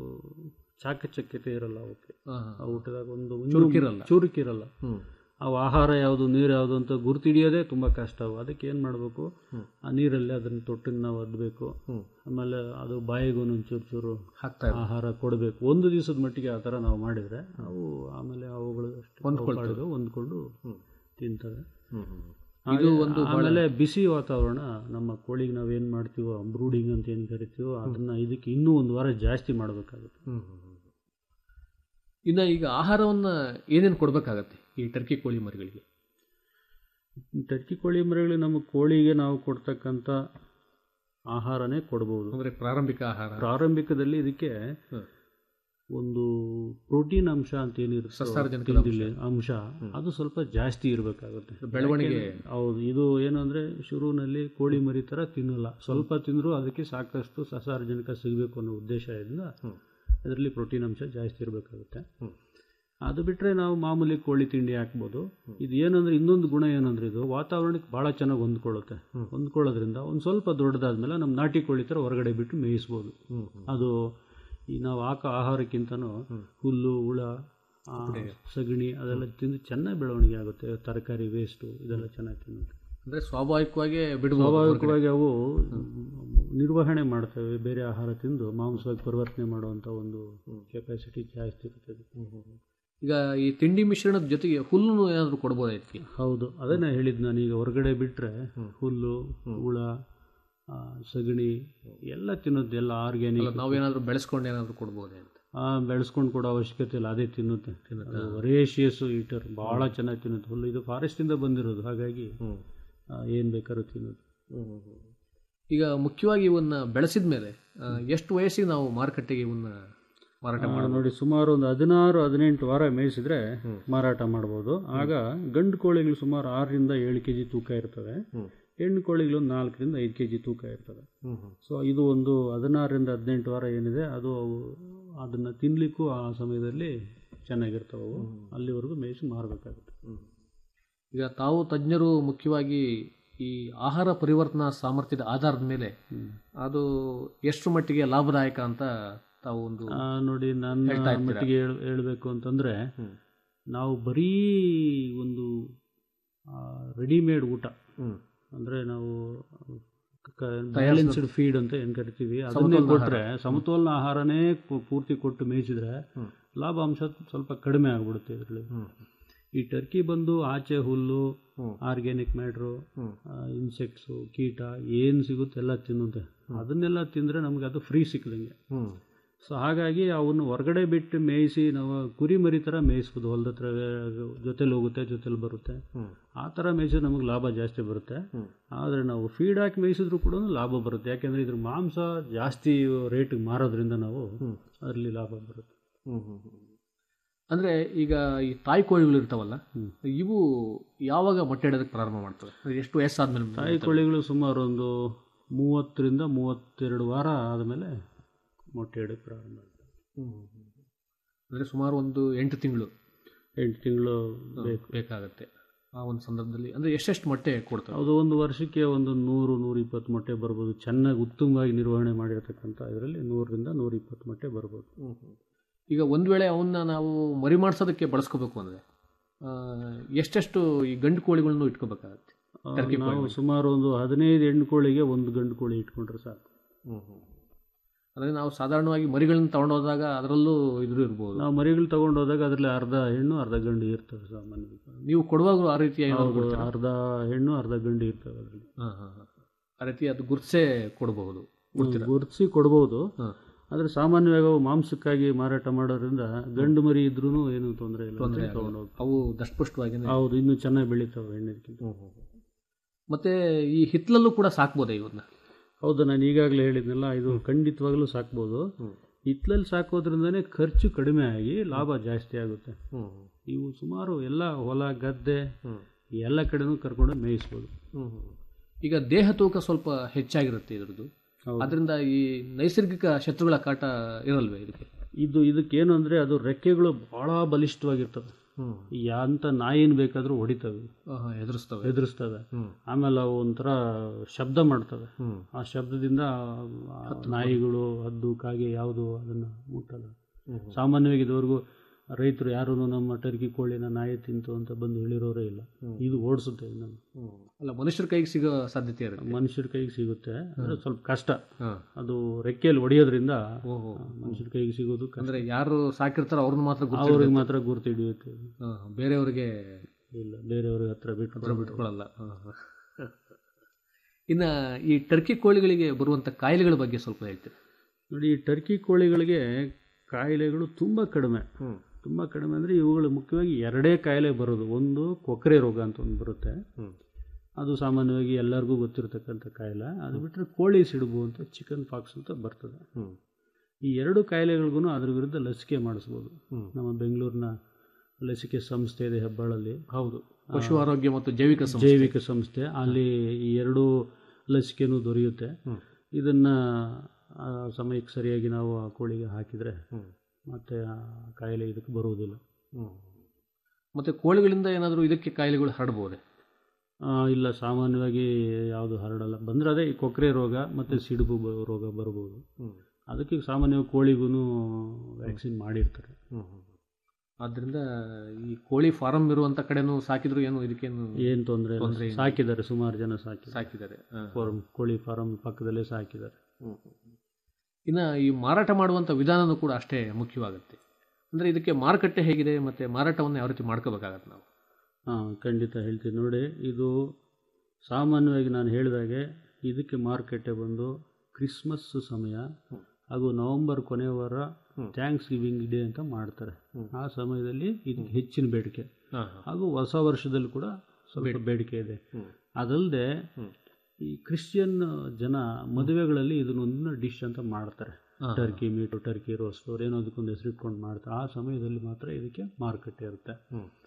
ಚಾಕಚಕ್ಯತೆ ಇರಲ್ಲ ಅವಕ್ಕೆ ಹಾ, ಆ ಊಟದಾಗ ಒಂದು ಚುರುಕಿರಲ್ಲ. ಚುರುಕಿರಲ್ಲ ಹ್ಮ್ ಅವು ಆಹಾರ ಯಾವುದು ನೀರು ಯಾವುದು ಅಂತ ಗುರ್ತಿಡಿಯೋದೇ ತುಂಬ ಕಷ್ಟ ಅವು ಅದಕ್ಕೆ ಏನು ಮಾಡಬೇಕು ಆ ನೀರಲ್ಲಿ ಅದನ್ನು ತೊಟ್ಟನ್ನು ನಾವು ಅದ್ದಬೇಕು ಆಮೇಲೆ ಅದು ಬಾಯಿಗೂ ಒಂಚೂರು ಚೂರು ಹಾಕ್ತಾ ಆಹಾರ ಕೊಡಬೇಕು ಒಂದು ದಿವಸದ ಮಟ್ಟಿಗೆ ಆ ಥರ ನಾವು ಮಾಡಿದರೆ ಅವು ಆಮೇಲೆ ಅವುಗಳು ಅಷ್ಟು ಹೊಂದ್ಕೊಳ್ತವೆ. ಅವು ಪಾಡಿಗೆ ಹೊಂದ್ಕೊಂಡು ತಿಂತವೆ ಹ್ಮ್ ಹ್ಮ್. ಇದು ಒಂದು ಆಮೇಲೆ ಬಿಸಿ ವಾತಾವರಣ ನಮ್ಮ ಕೋಳಿಗೆ ನಾವು ಏನು ಮಾಡ್ತೀವೋ ಬ್ರೂಡಿಂಗ್ ಅಂತ ಏನು ಕರಿತೀವೋ ಅದನ್ನ ಇದಕ್ಕೆ ಇನ್ನೂ ಒಂದು ವಾರ ಜಾಸ್ತಿ ಮಾಡಬೇಕಾಗುತ್ತೆ ಹ್ಮ್ ಹ್ಮ್ ಹ್ಮ್. ಇನ್ನ ಈಗ ಆಹಾರವನ್ನ ಏನೇನು ಕೊಡ್ಬೇಕಾಗತ್ತೆ ಈ ಟರ್ಕಿ ಕೋಳಿ ಮರಿಗಳಿಗೆ ಟರ್ಕಿ ಕೋಳಿ ಮರಿಗಳಿಗೆ ನಮ್ಮ ಕೋಳಿಗೆ ನಾವು ಕೊಡ್ತಕ್ಕಂಥ ಆಹಾರನೇ ಕೊಡ್ಬೋದು ಅಂದ್ರೆ ಪ್ರಾರಂಭಿಕ ಆಹಾರ ಪ್ರಾರಂಭಿಕದಲ್ಲಿ ಇದಕ್ಕೆ ಹ್ಮ್. ಒಂದು ಪ್ರೋಟೀನ್ ಅಂಶ ಅಂತ ಏನಿರುತ್ತೆ ಸಸ್ಯಾಹಾರಜನಕದ ತಿಂದಿಲ್ಲಿ ಅಂಶ ಅದು ಸ್ವಲ್ಪ ಜಾಸ್ತಿ ಇರಬೇಕಾಗುತ್ತೆ ಬೆಳವಣಿಗೆ ಹೌದು ಇದು ಏನು ಅಂದ್ರೆ ಶುರುವಿನಲ್ಲಿ ಕೋಳಿ ಮರಿ ಥರ ತಿನ್ನಲ್ಲ ಸ್ವಲ್ಪ ತಿಂದರೂ ಅದಕ್ಕೆ ಸಾಕಷ್ಟು ಸಸಾರಜನಕ ಸಿಗಬೇಕು ಅನ್ನೋ ಉದ್ದೇಶದಿಂದ ಅದರಲ್ಲಿ ಪ್ರೋಟೀನ್ ಅಂಶ ಜಾಸ್ತಿ ಇರಬೇಕಾಗುತ್ತೆ ಅದು ಬಿಟ್ಟರೆ ನಾವು ಮಾಮೂಲಿ ಕೋಳಿ ತಿಂಡಿ ಹಾಕ್ಬೋದು ಇದು ಏನಂದ್ರೆ ಇನ್ನೊಂದು ಗುಣ ಏನಂದ್ರೆ ಇದು ವಾತಾವರಣಕ್ಕೆ ಭಾಳ ಚೆನ್ನಾಗಿ ಹೊಂದ್ಕೊಳ್ಳುತ್ತೆ ಹೊಂದ್ಕೊಳ್ಳೋದ್ರಿಂದ ಒಂದು ಸ್ವಲ್ಪ ದೊಡ್ಡದಾದ್ಮೇಲೆ ನಮ್ಮ ನಾಟಿ ಕೋಳಿ ಥರ ಹೊರಗಡೆ ಬಿಟ್ಟು ಮೇಯಿಸ್ಬೋದು ಅದು ಈ ನಾವು ಹಾಕೋ ಆಹಾರಕ್ಕಿಂತನೂ ಹುಲ್ಲು ಹುಳ ಆ, ಸಗಣಿ ಅದೆಲ್ಲ ತಿಂದು ಚೆನ್ನಾಗಿ ಬೆಳವಣಿಗೆ ಆಗುತ್ತೆ ತರಕಾರಿ ವೇಸ್ಟು ಇದೆಲ್ಲ ಚೆನ್ನಾಗಿ ತಿನ್ನುತ್ತೆ ಅಂದ್ರೆ ಸ್ವಾಭಾವಿಕವಾಗಿ ಬಿಡಬಹುದು ಸ್ವಾಭಾವಿಕವಾಗಿ ಅವು ನಿರ್ವಹಣೆ ಮಾಡ್ತವೆ ಬೇರೆ ಆಹಾರ ತಿಂದು ಮಾಂಸವಾಗಿ ಪರಿವರ್ತನೆ ಮಾಡುವಂಥ ಒಂದು ಕೆಪಾಸಿಟಿ ಜಾಸ್ತಿ ಇರ್ತದೆ ಈಗ ಈ ತಿಂಡಿ ಮಿಶ್ರಣದ ಜೊತೆಗೆ ಹುಲ್ಲು ಏನಾದ್ರು ಕೊಡ್ಬೋದಾಯ್ತು ಹೌದು ಅದನ್ನೇ ಹೇಳಿದ್ ನಾನು ಈಗ ಹೊರಗಡೆ ಬಿಟ್ಟರೆ ಹುಲ್ಲು ಹುಳ ಆ, ಸಗಣಿ ಎಲ್ಲ ತಿನ್ನೋದು ಎಲ್ಲ ಆರ್ಗ್ಯಾನಿಕ್ ನಾವೇನಾದ್ರೂ ಬೆಳೆಸ್ಕೊಂಡು ಏನಾದ್ರು ಕೊಡ್ಬೋದೇ ಅಂತ ಬೆಳೆಸ್ಕೊಂಡು ಕೊಡೋ ಅವಶ್ಯಕತೆ ಇಲ್ಲ ಅದೇ ತಿನ್ನುತ್ತೆ ವರೇಷಿಯಸ್ ಈಟರ್ ಭಾಳ ಚೆನ್ನಾಗಿ ತಿನ್ನುತ್ತೆ ಹುಲ್ಲು ಇದು ಫಾರೆಸ್ಟಿಂದ ಬಂದಿರೋದು ಹಾಗಾಗಿ ಏನು ಬೇಕಾದ್ರೂ ತಿನ್ನೋದು ಈಗ ಮುಖ್ಯವಾಗಿ ಇವನ್ನ ಬೆಳೆಸಿದ ಮೇಲೆ ಎಷ್ಟು ವಯಸ್ಸಿಗೆ ನಾವು ಮಾರುಕಟ್ಟೆಗೆ ಇವನ್ನ ಮಾರಾಟ ಆ, ಮಾಡಬಹುದು ನೋಡಿ ಸುಮಾರು ಒಂದು ಹದಿನಾರು ಹದಿನೆಂಟು ವಾರ ಮೇಯಿಸಿದ್ರೆ ಮಾರಾಟ ಮಾಡ್ಬೋದು ಆಗ ಗಂಡು ಕೋಳಿಗಳು ಸುಮಾರು ಆರರಿಂದ ಏಳು ಕೆ ಜಿ ತೂಕ ಇರ್ತವೆ ಹೆಣ್ಣು ಕೋಳಿಗಳು ಒಂದು ನಾಲ್ಕರಿಂದ ಐದು ಕೆ ಜಿ ತೂಕ ಇರ್ತದೆ ಹ್ಮ್ ಹ್ಮ್ ಸೊ ಇದು ಒಂದು ಹದಿನಾರರಿಂದ ಹದಿನೆಂಟು ವಾರ ಏನಿದೆ ಅದು ಅವು ಅದನ್ನು ತಿನ್ನಲಿಕ್ಕೂ ಆ ಸಮಯದಲ್ಲಿ ಚೆನ್ನಾಗಿರ್ತವೆ ಅವು ಅಲ್ಲಿವರೆಗೂ ಮೇಯಿಸಿ ಮಾರಬೇಕಾಗುತ್ತೆ ಈಗ ತಾವು ತಜ್ಞರು ಮುಖ್ಯವಾಗಿ ಈ ಆಹಾರ ಪರಿವರ್ತನಾ ಸಾಮರ್ಥ್ಯದ ಆಧಾರದ ಮೇಲೆ ಅದು ಎಷ್ಟು ಮಟ್ಟಿಗೆ ಲಾಭದಾಯಕ ಅಂತ ತಾವು ಒಂದು ಆ, ನೋಡಿ ನನ್ನ ಹೇಳ್ತಾ ಇರ್ತೀರಾ? ಮಟ್ಟಿಗೆ ಹೇಳ್- ಹೇಳ್ಬೇಕು ಅಂತಂದ್ರೆ ಹ್ಮ್. ನಾವು ಬರೀ ಒಂದು ರೆಡಿಮೇಡ್ ಊಟ ಹ್ಮ್. ಅಂದ್ರೆ ನಾವು ಬ್ಯಾಲೆನ್ಸ್ಡ್ ಫೀಡ್ ಅಂತ ಏನ್ ಕರಿತೀವಿ ಅದನ್ನೇ ಸಮತೋಲನ ಕೊಟ್ರೆ ಸಮತೋಲನ ಆಹಾರನೇ ಪೂ- ಪೂರ್ತಿ ಕೊಟ್ಟು ಮೇಯಿಸಿದ್ರೆ ಹ್ಮ್. ಲಾಭಾಂಶ ಸ್ವಲ್ಪ ಕಡಿಮೆ ಆಗ್ಬಿಡುತ್ತೆ ಇದರಲ್ಲಿ ಹ್ಮ್. ಈ ಟರ್ಕಿ ಬಂದು ಆಚೆ ಹುಲ್ಲು ಹ್ಮ್. ಆರ್ಗ್ಯಾನಿಕ್ ಮ್ಯಾಟ್ರು ಹ್ಮ್. ಇನ್ಸೆಕ್ಟ್ಸು ಕೀಟ ಏನು ಸಿಗುತ್ತೆ ಎಲ್ಲ ತಿನ್ನುತ್ತೆ ಅದನ್ನೆಲ್ಲ ತಿಂದರೆ ನಮಗೆ ಅದು ಫ್ರೀ ಸಿಕ್ಕದಂಗೆ ಹ್ಮ್. ಸೊ ಹಾಗಾಗಿ ಅವನ್ನ ಹೊರಗಡೆ ಬಿಟ್ಟು ಮೇಯಿಸಿ ನಾವು ಕುರಿ ಮರಿ ಥರ ಮೇಯಿಸ್ಬೋದು ಹೊಲದ ಹತ್ರ ಜೊತೆಲಿ ಹೋಗುತ್ತೆ ಜೊತೆಲಿ ಬರುತ್ತೆ ಹ್ಮ್. ಆ ಥರ ಮೇಯಿಸಿದ್ರೆ ನಮಗೆ ಲಾಭ ಜಾಸ್ತಿ ಬರುತ್ತೆ ಹ್ಮ್. ಆದರೆ ನಾವು ಫೀಡ್ ಹಾಕಿ ಮೇಯಿಸಿದ್ರು ಕೂಡ ಲಾಭ ಬರುತ್ತೆ ಯಾಕೆಂದರೆ ಇದ್ರ ಮಾಂಸ ಜಾಸ್ತಿ ರೇಟಿಗೆ ಮಾರೋದ್ರಿಂದ ನಾವು ಹ್ಮ್. ಅದರಲ್ಲಿ ಲಾಭ ಬರುತ್ತೆ ಹ್ಮ್ ಹ್ಮ್ ಹ್ಮ್. ಅಂದ್ರೆ ಈಗ ಈ ತಾಯಿ ಕೋಳಿಗಳು ಇರ್ತಾವಲ್ಲ ಹ್ಮ್. ಇವು ಯಾವಾಗ ಮೊಟ್ಟೆ ಇಡೋದಕ್ಕೆ ಪ್ರಾರಂಭ ಮಾಡ್ತವೆ ಅಂದ್ರೆ ಎಷ್ಟು ವಯಸ್ಸಾದ್ಮೇಲೆ ತಾಯಿ ಕೋಳಿಗಳು ಸುಮಾರು ಒಂದು ಮೂವತ್ತರಿಂದ ಮೂವತ್ತೆರಡು ವಾರ ಆದಮೇಲೆ ಮೊಟ್ಟೆ ಇಡೋಕ್ಕೆ ಪ್ರಾರಂಭ ಆಗುತ್ತೆ ಹ್ಮ್ ಹ್ಮ್ ಹ್ಮ್. ಅಂದ್ರೆ ಸುಮಾರು ಒಂದು ಎಂಟು ತಿಂಗಳು ಎಂಟು ತಿಂಗಳು ಬೇಕು ಬೇಕಾಗತ್ತೆ ಆ ಒಂದು ಸಂದರ್ಭದಲ್ಲಿ ಅಂದ್ರೆ ಎಷ್ಟೆಷ್ಟು ಮೊಟ್ಟೆ ಕೊಡ್ತವೆ ಅದು ಒಂದು ವರ್ಷಕ್ಕೆ ಒಂದು ನೂರು ನೂರ ಇಪ್ಪತ್ತು ಮೊಟ್ಟೆ ಬರ್ಬೋದು ಚೆನ್ನಾಗಿ ಉತ್ತಮವಾಗಿ ನಿರ್ವಹಣೆ ಮಾಡಿರ್ತಕ್ಕಂಥ ಇದರಲ್ಲಿ ನೂರರಿಂದ ನೂರ ಇಪ್ಪತ್ತು ಮೊಟ್ಟೆ ಬರ್ಬೋದು ಹ್ಮ್ ಹ್ಮ್. ಈಗ ಒಂದು ವೇಳೆ ಅವನ್ನ ನಾವು ಮರಿ ಮಾಡಿಸೋದಕ್ಕೆ ಬಳಸ್ಕೋಬೇಕು ಅಂದರೆ ಎಷ್ಟೆಷ್ಟು ಈ ಗಂಡು ಕೋಳಿಗಳನ್ನು ಇಟ್ಕೋಬೇಕಾಗತ್ತೆ ಆ, ಟರ್ಕಿ ನಾವು ಕೋಳಿಗಳು. ಸುಮಾರು ಒಂದು ಹದಿನೈದು ಹೆಣ್ಣು ಕೋಳಿಗೆ ಒಂದು ಗಂಡು ಕೋಳಿ ಇಟ್ಕೊಂಡ್ರೆ ಸಾಕು ಅಂದರೆ ನಾವು ಸಾಧಾರಣವಾಗಿ ಮರಿಗಳನ್ನ ತಗೊಂಡೋದಾಗ ಅದರಲ್ಲೂ ಇದ್ರು ಇರ್ಬೋದು ನಾವು ಮರಿಗಳು ತಗೊಂಡು ಹೋದಾಗ ಅದರಲ್ಲಿ ಅರ್ಧ ಹೆಣ್ಣು ಅರ್ಧ ಗಂಡು ಇರ್ತವೆ ಸಾಮಾನ್ಯವಾಗಿ ನೀವು ಕೊಡುವಾಗಲೂ ಆ ರೀತಿಯ ಏನಾದ್ರು ಹೌದು, ಕೊಡ್ತೀರಾ? ಅರ್ಧ ಹೆಣ್ಣು ಅರ್ಧ ಗಂಡು ಇರ್ತವೆ ಅದರಲ್ಲಿ ಹಾ, ಹಾ, ಹಾ. ಆ ರೀತಿ ಅದು ಗುರ್ಸೆ ಕೊಡಬಹುದು ಕೊಡ್ತೀರಾ ಗುರುತಿಸಿ ಕೊಡ್ಬೋದು ಹಾ. ಆದರೆ ಸಾಮಾನ್ಯವಾಗಿ ಅವು ಮಾಂಸಕ್ಕಾಗಿ ಮಾರಾಟ ಮಾಡೋದ್ರಿಂದ ಗಂಡು ಮರಿ ಇದ್ರೂ ಏನು ತೊಂದರೆ ಇಲ್ಲ ತೊಂದರೆ ಅಂತ ತಗೊಂಡು ಹೋಗ್ತಾರೆ. ಅವು ದಷ್ಟಪುಷ್ಟವಾಗಿ ಹೌದು ಇನ್ನೂ ಚೆನ್ನಾಗಿ ಬೆಳೀತಾವೆ ಹೆಣ್ಣಿದ್ಕಿಂತ ಮತ್ತೆ ಈ ಹಿತ್ಲಲ್ಲೂ ಕೂಡ ಸಾಕ್ಬೋದೇ ಇವನ್ನ ಹೌದು ನಾನು ಈಗಾಗಲೇ ಹೇಳಿದ್ನಲ್ಲ ಇದು ಖಂಡಿತವಾಗ್ಲೂ ಸಾಕ್ಬೋದು ಹಿತ್ಲಲ್ಲಿ ಸಾಕೋದ್ರಿಂದನೇ ಖರ್ಚು ಕಡಿಮೆ ಆಗಿ ಲಾಭ ಜಾಸ್ತಿ ಆಗುತ್ತೆ ಇವು ಸುಮಾರು ಎಲ್ಲ ಹೊಲ ಗದ್ದೆ ಎಲ್ಲ ಕಡೆನೂ ಕರ್ಕೊಂಡು ಮೇಯಿಸ್ಬೋದು ಈಗ ದೇಹ ತೂಕ ಸ್ವಲ್ಪ ಹೆಚ್ಚಾಗಿರುತ್ತೆ ಇದ್ರದ್ದು ಹೌದು. ಅದರಿಂದ ಈ ನೈಸರ್ಗಿಕ ಶತ್ರುಗಳ ಕಾಟ ಇರಲ್ವೇ ಇದಕ್ಕೆ ಇದು ಇದಕ್ಕೇನು ಅಂದರೆ ಅದು ರೆಕ್ಕೆಗಳು ಭಾಳ ಬಲಿಷ್ಠವಾಗಿರ್ತವೆ ಯಾಂತ ನಾಯಿನ ಬೇಕಾದರೂ ಹೊಡಿತವೆ ಎದುರಿಸ್ತವೆ ಎದುರಿಸ್ತವೆ ಹ್ಮ್. ಆಮೇಲೆ ಅವು ಒಂಥರ ಶಬ್ದ ಮಾಡ್ತವೆ ಹ್ಮ್. ಆ ಶಬ್ದದಿಂದ ಆ ನಾಯಿಗಳು ಹದ್ದು ಕಾಗೆ ಯಾವುದು ಅದನ್ನು ಮುಟ್ಟಲ್ಲ ಸಾಮಾನ್ಯವಾಗಿ ಇದುವರೆಗೂ ರೈತರು ಯಾರೂ ನಮ್ಮ ಟರ್ಕಿ ಕೋಳಿನ ನಾಯಿ ತಿಂತು ಅಂತ ಬಂದು ಹೇಳಿರೋರೇ ಇಲ್ಲ ಇದು ಓಡಿಸುತ್ತೆ ಇದನ್ನು ಅಲ್ಲ ಮನುಷ್ಯರ ಕೈಗೆ ಸಿಗೋ ಸಾಧ್ಯತೆ ಇರುತ್ತೆ ಮನುಷ್ಯರ ಕೈಗೆ ಸಿಗುತ್ತೆ ಅಂದ್ರೆ ಸ್ವಲ್ಪ ಕಷ್ಟ ಹಾ. ಅದು ರೆಕ್ಕೆಯಲ್ಲಿ ಹೊಡೆಯೋದ್ರಿಂದ ಓಹೋ ಮನುಷ್ಯರ ಕೈಗೆ ಸಿಗೋದು ಕಷ್ಟ. ಅಂದ್ರೆ ಯಾರು ಸಾಕಿರ್ತಾರೋ ಅವ್ರನ್ನ ಮಾತ್ರ ಗುರ್ತು ಅವ್ರಿಗೆ ಮಾತ್ರ ಗುರ್ತು ಹಿಡಿಯುತ್ತೆ ಹಾ, ಬೇರೆಯವ್ರಿಗೆ ಇಲ್ಲ ಬೇರೆಯವ್ರ ಹತ್ರ ಬಿಟ್ಟು ಹತ್ರ ಬಿಟ್ಕೊಳ್ಳಲ್ಲ ಹಾ, ಹಾ. ಇನ್ನ ಈ ಟರ್ಕಿ ಕೋಳಿಗಳಿಗೆ ಬರುವಂತ ಕಾಯಿಲೆಗಳ ಬಗ್ಗೆ ಸ್ವಲ್ಪ ಹೇಳ್ತೀರಿ ನೋಡಿ ಈ ಟರ್ಕಿ ಕೋಳಿಗಳಿಗೆ ಕಾಯಿಲೆಗಳು ತುಂಬ ಕಡಿಮೆ ಹ್ಮ್. ತುಂಬ ಕಡಿಮೆ ಅಂದರೆ ಇವುಗಳು ಮುಖ್ಯವಾಗಿ ಎರಡೇ ಕಾಯಿಲೆ ಬರೋದು ಒಂದು ಕೊಕ್ಕರೆ ರೋಗ ಅಂತ ಒಂದು ಬರುತ್ತೆ ಹ್ಮ್. ಅದು ಸಾಮಾನ್ಯವಾಗಿ ಎಲ್ಲರಿಗೂ ಗೊತ್ತಿರತಕ್ಕಂಥ ಕಾಯಿಲೆ ಅದು ಬಿಟ್ಟರೆ ಕೋಳಿ ಸಿಡುಬು ಅಂತ ಚಿಕನ್ ಪಾಕ್ಸ್ ಅಂತ ಬರ್ತದೆ ಹ್ಮ್. ಈ ಎರಡು ಕಾಯಿಲೆಗಳಿಗೂ ಅದ್ರ ವಿರುದ್ಧ ಲಸಿಕೆ ಮಾಡಿಸ್ಬೋದು ಹ್ಮ್. ನಮ್ಮ ಬೆಂಗಳೂರಿನ ಲಸಿಕೆ ಸಂಸ್ಥೆ ಇದೆ ಹೆಬ್ಬಾಳಲ್ಲಿ ಹೌದು ಪಶು ಆರೋಗ್ಯ ಮತ್ತು ಜೈವಿಕ ಸಂಸ್ಥೆ. ಜೈವಿಕ ಸಂಸ್ಥೆ ಅಲ್ಲಿ ಈ ಎರಡು ಲಸಿಕೆನೂ ದೊರೆಯುತ್ತೆ ಹ್ಮ್. ಇದನ್ನು ಆ ಸಮಯಕ್ಕೆ ಸರಿಯಾಗಿ ನಾವು ಆ ಕೋಳಿಗೆ ಹಾಕಿದರೆ ಹ್ಮ್. ಮತ್ತೆ ಆ ಕಾಯಿಲೆ ಇದಕ್ಕೆ ಬರುವುದಿಲ್ಲ ಹ್ಮ್. ಮತ್ತೆ ಕೋಳಿಗಳಿಂದ ಏನಾದರೂ ಇದಕ್ಕೆ ಕಾಯಿಲೆಗಳು ಹರಡಬಹುದೇ ಆ, ಇಲ್ಲ ಸಾಮಾನ್ಯವಾಗಿ ಯಾವುದು ಹರಡಲ್ಲ ಬಂದರೆ ಅದೇ ಈ ಕೊಕ್ಕರೆ ರೋಗ ಮತ್ತು ಸಿಡುಬು ಬ- ರೋಗ ಬರ್ಬೋದು ಅದಕ್ಕೆ ಸಾಮಾನ್ಯವಾಗಿ ಕೋಳಿಗೂ ವ್ಯಾಕ್ಸಿನ್ ಮಾಡಿರ್ತಾರೆ ಆದ್ರಿಂದ ಈ ಕೋಳಿ ಫಾರಂ ಇರುವಂತ ಕಡೆನೂ ಸಾಕಿದ್ರು ಏನು ಇದಕ್ಕೇನು ಏನು ತೊಂದರೆ ತೊಂದ್ರೆ ಇಲ್ಲ ಇಲ್ಲ. ಸಾಕಿದ್ದಾರೆ ಸುಮಾರು ಜನ ಸಾಕಿ ಸಾಕಿದ್ದಾರೆ ಹಾ. ಫಾರಂ ಕೋಳಿ ಫಾರಂ ಪಕ್ಕದಲ್ಲೇ ಸಾಕಿದ್ದಾರೆ ಹ್ಮ್. ಇನ್ನ ಈ ಮಾರಾಟ ಮಾಡುವಂತ ವಿಧಾನನೂ ಕೂಡ ಅಷ್ಟೇ ಮುಖ್ಯವಾಗುತ್ತೆ ಅಂದ್ರೆ ಇದಕ್ಕೆ ಮಾರುಕಟ್ಟೆ ಹೇಗಿದೆ ಮತ್ತೆ ಮಾರಾಟವನ್ನು ಯಾವ ರೀತಿ ಮಾಡ್ಕೋಬೇಕಾಗತ್ತೆ ನಾವು ಹಾಂ ಖಂಡಿತ ಹೇಳ್ತೀನಿ ನೋಡಿ ಇದು ಸಾಮಾನ್ಯವಾಗಿ ನಾನು ಹೇಳಿದಾಗೆ ಇದಕ್ಕೆ ಮಾರುಕಟ್ಟೆ ಬಂದು ಕ್ರಿಸ್ಮಸ್ ಸಮಯ ಹಾಗೂ ನವೆಂಬರ್ ಕೊನೆ ವಾರ ಥ್ಯಾಂಕ್ಸ್ ಗಿವಿಂಗ್ ಡೇ ಅಂತ ಮಾಡ್ತಾರೆ ಆ ಸಮಯದಲ್ಲಿ ಇದಕ್ಕೆ ಹೆಚ್ಚಿನ ಬೇಡಿಕೆ ಹಾ, ಹಾ. ಹಾಗೂ ಹೊಸ ವರ್ಷದಲ್ಲಿ ಕೂಡ ಸ್ವಲ್ಪ ಬೇಡಿಕೆ ಇದೆ ಅದಲ್ಲದೆ ಈ ಕ್ರಿಶ್ಚಿಯನ್ ಜನ ಮದುವೆಗಳಲ್ಲಿ ಇದನ್ನೊಂದನ್ನ ಡಿಶ್ ಅಂತ ಮಾಡ್ತಾರೆ ಹಾ. ಟರ್ಕಿ ಮೀಟು ಟರ್ಕಿ ರೋಸ್ಟ್ ಅವ್ರು ಏನೋ ಅದಕ್ಕೊಂದು ಹೆಸರಿಟ್ಕೊಂಡು ಮಾಡ್ತಾರೆ ಆ ಸಮಯದಲ್ಲಿ ಮಾತ್ರ ಇದಕ್ಕೆ ಮಾರುಕಟ್ಟೆ ಇರುತ್ತೆ ಹ್ಮ್.